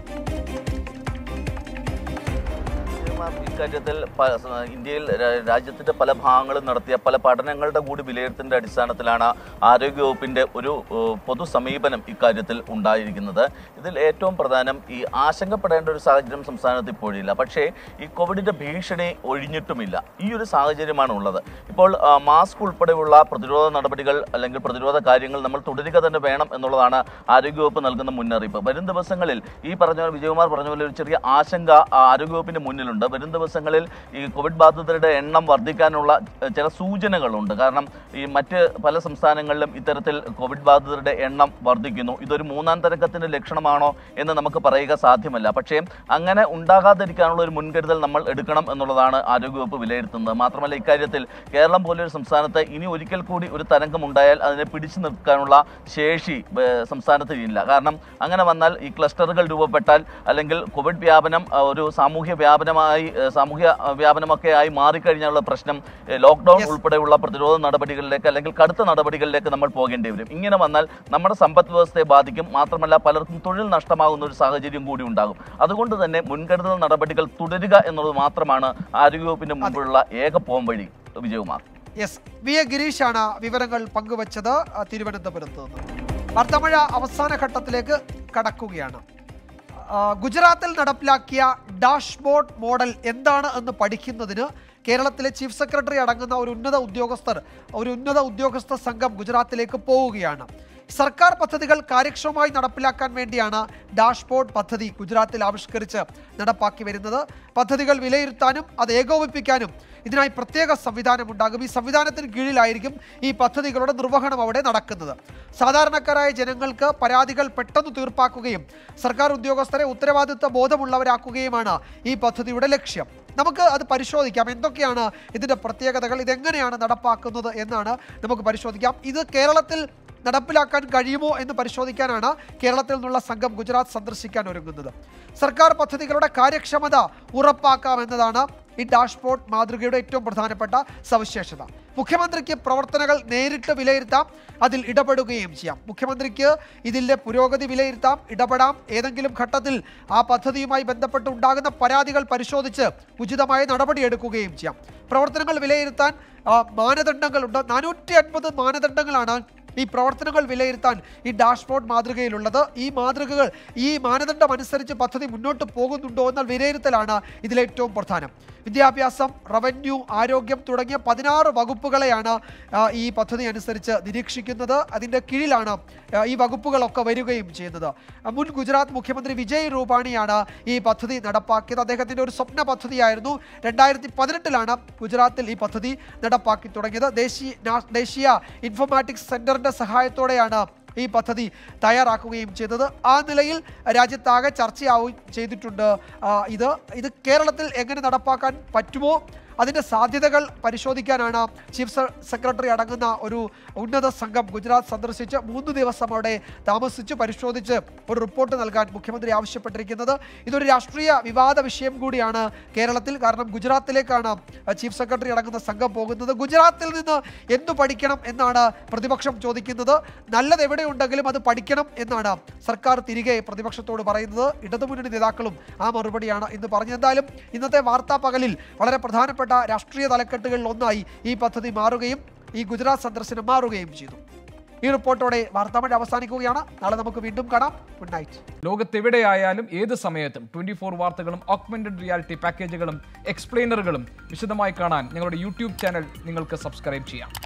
ഇക്കാര്യത്തിൽ പ- സ- ഇന്ത്യയിൽ രാ- രാജ്യത്തിന്റെ പല ഭാഗങ്ങളും നടത്തിയ പല പഠനങ്ങളുടെ കൂടി വിലയിരുത്തലിന്റെ അടിസ്ഥാനത്തിലാണ് ആരോഗ്യവകുപ്പിന്റെ ഒരു ഏഹ്, പൊതു സമീപനം ഇക്കാര്യത്തിൽ ഉണ്ടായിരിക്കുന്നത് ഇതിൽ ഏറ്റവും പ്രധാനം ഈ ആശങ്കപ്പെടേണ്ട ഒരു സാഹചര്യം സംസ്ഥാനത്ത് ഇപ്പോഴില്ല പക്ഷേ ഈ കോവിഡിന്റെ ഭീഷണി ഒഴിഞ്ഞിട്ടുമില്ല ഈ ഒരു സാഹചര്യമാണ് ഉള്ളത് ഇപ്പോൾ ആ, മാസ്ക് ഉൾപ്പെടെയുള്ള പ്രതിരോധ നടപടികൾ അല്ലെങ്കിൽ പ്രതിരോധ കാര്യങ്ങൾ നമ്മൾ തുടരുക തന്നെ വേണം എന്നുള്ളതാണ് ആരോഗ്യവകുപ്പ് നൽകുന്ന മുന്നറിയിപ്പ് വരും ദിവസങ്ങളിൽ ഈ പറഞ്ഞ പോലെ വിജയകുമാർ പറഞ്ഞ പോലെ ഒരു ചെറിയ ആശങ്ക ആ, ആരോഗ്യവകുപ്പിന്റെ മുന്നിലുണ്ട് വരും ദിവസങ്ങളിൽ ഈ കോവിഡ് ബാധിതരുടെ എണ്ണം വർദ്ധിക്കാനുള്ള ഏഹ്, ചില സൂചനകളുണ്ട് കാരണം ഈ മറ്റ് പല സംസ്ഥാനങ്ങളിലും ഇത്തരത്തിൽ കോവിഡ് ബാധിതരുടെ എണ്ണം വർദ്ധിക്കുന്നു ഇതൊരു മൂന്നാം തരംഗത്തിന്റെ ലക്ഷണമാണോ എന്ന് നമുക്ക് പറയുക സാധ്യമല്ല പക്ഷേ അങ്ങനെ ഉണ്ടാകാതിരിക്കാനുള്ള ഒരു മുൻകരുതൽ നമ്മൾ എടുക്കണം എന്നുള്ളതാണ് ആരോഗ്യവകുപ്പ് വിലയിരുത്തുന്നത് മാത്രമല്ല ഇക്കാര്യത്തിൽ കേരളം പോലൊരു സംസ്ഥാനത്ത് ഇനി ഒരിക്കൽ കൂടി ഒരു തരംഗം ഉണ്ടായാൽ അതിനെ പിടിച്ചു നിൽക്കാനുള്ള ശേഷി ഏഹ്, സംസ്ഥാനത്ത് ഇല്ല കാരണം അങ്ങനെ വന്നാൽ ഈ ക്ലസ്റ്ററുകൾ രൂപപ്പെട്ടാൽ അല്ലെങ്കിൽ കോവിഡ് വ്യാപനം ആ, ഒരു സാമൂഹ്യ വ്യാപനമായി ഏഹ്, സാമൂഹ്യ ആ, വ്യാപനമൊക്കെ ആയി മാറിക്കഴിഞ്ഞാലുള്ള പ്രശ്നം ഏഹ്, ലോക്ക്ഡൌൺ ഉൾപ്പെടെയുള്ള പ്രതിരോധ നടപടികളിലേക്ക് അല്ലെങ്കിൽ കടുത്ത നടപടികളിലേക്ക് നമ്മൾ പോകേണ്ടി വരും ഇങ്ങനെ വന്നാൽ നമ്മുടെ സമ്പദ് വ്യവസ്ഥയെ ബാധിക്കും മാത്രമല്ല പലർക്കും തൊഴിൽ നഷ്ടമാകുന്ന ഒരു സാഹചര്യം കൂടി ഉണ്ടാകും അതുകൊണ്ട് തന്നെ മുൻകരുതൽ നടപടികൾ തുടരുക എന്നുള്ളത് മാത്രമാണ് ആരോഗ്യവകുപ്പിന്റെ മുമ്പിലുള്ള ഏക പോംവഴി വിജയകുമാർ യെസ് വി എ ഗിരീഷാണ് വിവരങ്ങൾ പങ്കുവച്ചത് ആ, തിരുവനന്തപുരത്ത് നിന്ന് വാർത്താമഴ അവസാന ഘട്ടത്തിലേക്ക് കടക്കുകയാണ് ആ, ഗുജറാത്തിൽ നടപ്പിലാക്കിയ ഡാഷ്ബോർഡ് മോഡൽ എന്താണ് എന്ന് പഠിക്കുന്നതിന് കേരളത്തിലെ ചീഫ് സെക്രട്ടറി അടങ്ങുന്ന ഒരു ഉന്നത ഉദ്യോഗസ്ഥർ ഒരു ഉന്നത ഉദ്യോഗസ്ഥ സംഘം ഗുജറാത്തിലേക്ക് പോവുകയാണ് സർക്കാർ പദ്ധതികൾ കാര്യക്ഷമമായി നടപ്പിലാക്കാൻ വേണ്ടിയാണ് ഡാഷ്ബോർഡ് പദ്ധതി ഗുജറാത്തിൽ ആവിഷ്കരിച്ച് നടപ്പാക്കി വരുന്നത് പദ്ധതികൾ വിലയിരുത്താനും അത് ഏകോപിപ്പിക്കാനും ഇതിനായി പ്രത്യേക സംവിധാനം ഉണ്ടാകും ഈ സംവിധാനത്തിന് കീഴിലായിരിക്കും ഈ പദ്ധതികളുടെ നിർവഹണം അവിടെ നടക്കുന്നത് സാധാരണക്കാരായ ജനങ്ങൾക്ക് പരാതികൾ പെട്ടെന്ന് തീർപ്പാക്കുകയും സർക്കാർ ഉദ്യോഗസ്ഥരെ ഉത്തരവാദിത്വ ബോധമുള്ളവരാക്കുകയുമാണ് ഈ പദ്ധതിയുടെ ലക്ഷ്യം നമുക്ക് അത് പരിശോധിക്കാം എന്തൊക്കെയാണ് ഇതിൻ്റെ പ്രത്യേകതകൾ ഇതെങ്ങനെയാണ് നടപ്പാക്കുന്നത് എന്നാണ് നമുക്ക് പരിശോധിക്കാം ഇത് കേരളത്തിൽ നടപ്പിലാക്കാൻ കഴിയുമോ എന്ന് പരിശോധിക്കാനാണ് കേരളത്തിൽ നിന്നുള്ള സംഘം ഗുജറാത്ത് സന്ദർശിക്കാൻ ഒരുങ്ങുന്നത് സർക്കാർ പദ്ധതികളുടെ കാര്യക്ഷമത ഉറപ്പാക്കാമെന്നതാണ് ഈ ഡാഷ്ബോർഡ് മാതൃകയുടെ ഏറ്റവും പ്രധാനപ്പെട്ട സവിശേഷത മുഖ്യമന്ത്രിക്ക് പ്രവർത്തനങ്ങൾ നേരിട്ട് വിലയിരുത്താം അതിൽ ഇടപെടുകയും ചെയ്യാം മുഖ്യമന്ത്രിക്ക് ഇതിലെ പുരോഗതി വിലയിരുത്താം ഇടപെടാം ഏതെങ്കിലും ഘട്ടത്തിൽ ആ പദ്ധതിയുമായി ബന്ധപ്പെട്ട് ഉണ്ടാകുന്ന പരാതികൾ പരിശോധിച്ച് ഉചിതമായ നടപടിയെടുക്കുകയും ചെയ്യാം പ്രവർത്തനങ്ങൾ വിലയിരുത്താൻ ആ, മാനദണ്ഡങ്ങളുണ്ട് നാനൂറ്റി അൻപത് മാനദണ്ഡങ്ങളാണ് ഈ പ്രവർത്തനങ്ങൾ വിലയിരുത്താൻ ഈ ഡാഷ്ബോർഡ് മാതൃകയിലുള്ളത് ഈ മാതൃകകൾ ഈ മാനദണ്ഡം അനുസരിച്ച് പദ്ധതി മുന്നോട്ട് പോകുന്നുണ്ടോ എന്ന വിലയിരുത്തലാണ് ഇതിലേറ്റവും പ്രധാനം വിദ്യാഭ്യാസം റവന്യൂ ആരോഗ്യം തുടങ്ങിയ പതിനാറ് വകുപ്പുകളെയാണ് ആ, ഈ പദ്ധതി അനുസരിച്ച് നിരീക്ഷിക്കുന്നത് അതിൻ്റെ കീഴിലാണ് ആ, ഈ വകുപ്പുകളൊക്കെ വരികയും ചെയ്യുന്നത് ആ, മുൻ ഗുജറാത്ത് മുഖ്യമന്ത്രി വിജയ് രൂപാണിയാണ് ഈ പദ്ധതി നടപ്പാക്കിയത് അദ്ദേഹത്തിൻ്റെ ഒരു സ്വപ്ന പദ്ധതിയായിരുന്നു രണ്ടായിരത്തി പതിനെട്ടിലാണ് ഗുജറാത്തിൽ ഈ പദ്ധതി നടപ്പാക്കി തുടങ്ങിയത് ദേശീയ നാ- ദേശീയ ഇൻഫോർമാറ്റിക്സ് സെന്ററിന്റെ സഹായത്തോടെയാണ് ഈ പദ്ധതി തയ്യാറാക്കുകയും ചെയ്തത് ആ നിലയിൽ രാജ്യത്താകെ ചർച്ചയാവുകയും ചെയ്തിട്ടുണ്ട് ആ, ഇത് ഇത് കേരളത്തിൽ എങ്ങനെ നടപ്പാക്കാൻ പറ്റുമോ അതിൻ്റെ സാധ്യതകൾ പരിശോധിക്കാനാണ് ചീഫ് സെ- സെക്രട്ടറി അടങ്ങുന്ന ഒരു ഉന്നത സംഘം ഗുജറാത്ത് സന്ദർശിച്ച് മൂന്ന് ദിവസം അവിടെ താമസിച്ച് പരിശോധിച്ച് ഒരു റിപ്പോർട്ട് നൽകാൻ മുഖ്യമന്ത്രി ആവശ്യപ്പെട്ടിരിക്കുന്നത് ഇതൊരു രാഷ്ട്രീയ വിവാദ വിഷയം കൂടിയാണ് കേരളത്തിൽ കാരണം ഗുജറാത്തിലേക്കാണ് ചീഫ് സെക്രട്ടറി അടങ്ങുന്ന സംഘം പോകുന്നത് ഗുജറാത്തിൽ നിന്ന് എന്തു പഠിക്കണം എന്നാണ് പ്രതിപക്ഷം ചോദിക്കുന്നത് നല്ലത് എവിടെയുണ്ടെങ്കിലും അത് പഠിക്കണം എന്നാണ് സർക്കാർ തിരികെ പ്രതിപക്ഷത്തോട് പറയുന്നത് ഇടതുമുന്നണി നേതാക്കളും ആ മറുപടിയാണ് ഇന്ന് പറഞ്ഞത് എന്തായാലും ഇന്നത്തെ വാർത്താ പകലിൽ വളരെ പ്രധാനപ്പെട്ട രാഷ്ട്രീയ തലക്കെട്ടുകളിൽ ഒന്നായി ഈ പദ്ധതി മാറുകയും ഈ ഗുജറാത്ത് സന്ദർശനം മാറുകയും ചെയ്തു ഈ റിപ്പോർട്ടോടെ വാർത്താമഴ അവസാനിക്കുകയാണ് നാളെ നമുക്ക് വീണ്ടും കാണാം ഗുഡ് നൈറ്റ് ലോകത്തെവിടെയായാലും ഏത് സമയത്തും ട്വന്റി ഫോർ വാർത്തകളും ഓഗ്മെന്റഡ് റിയാലിറ്റി പാക്കേജുകളും എക്സ്പ്ലെയിനറുകളും വിശദമായി കാണാൻ ഞങ്ങളുടെ യൂട്യൂബ് ചാനൽ നിങ്ങൾക്ക് സബ്സ്ക്രൈബ് ചെയ്യാം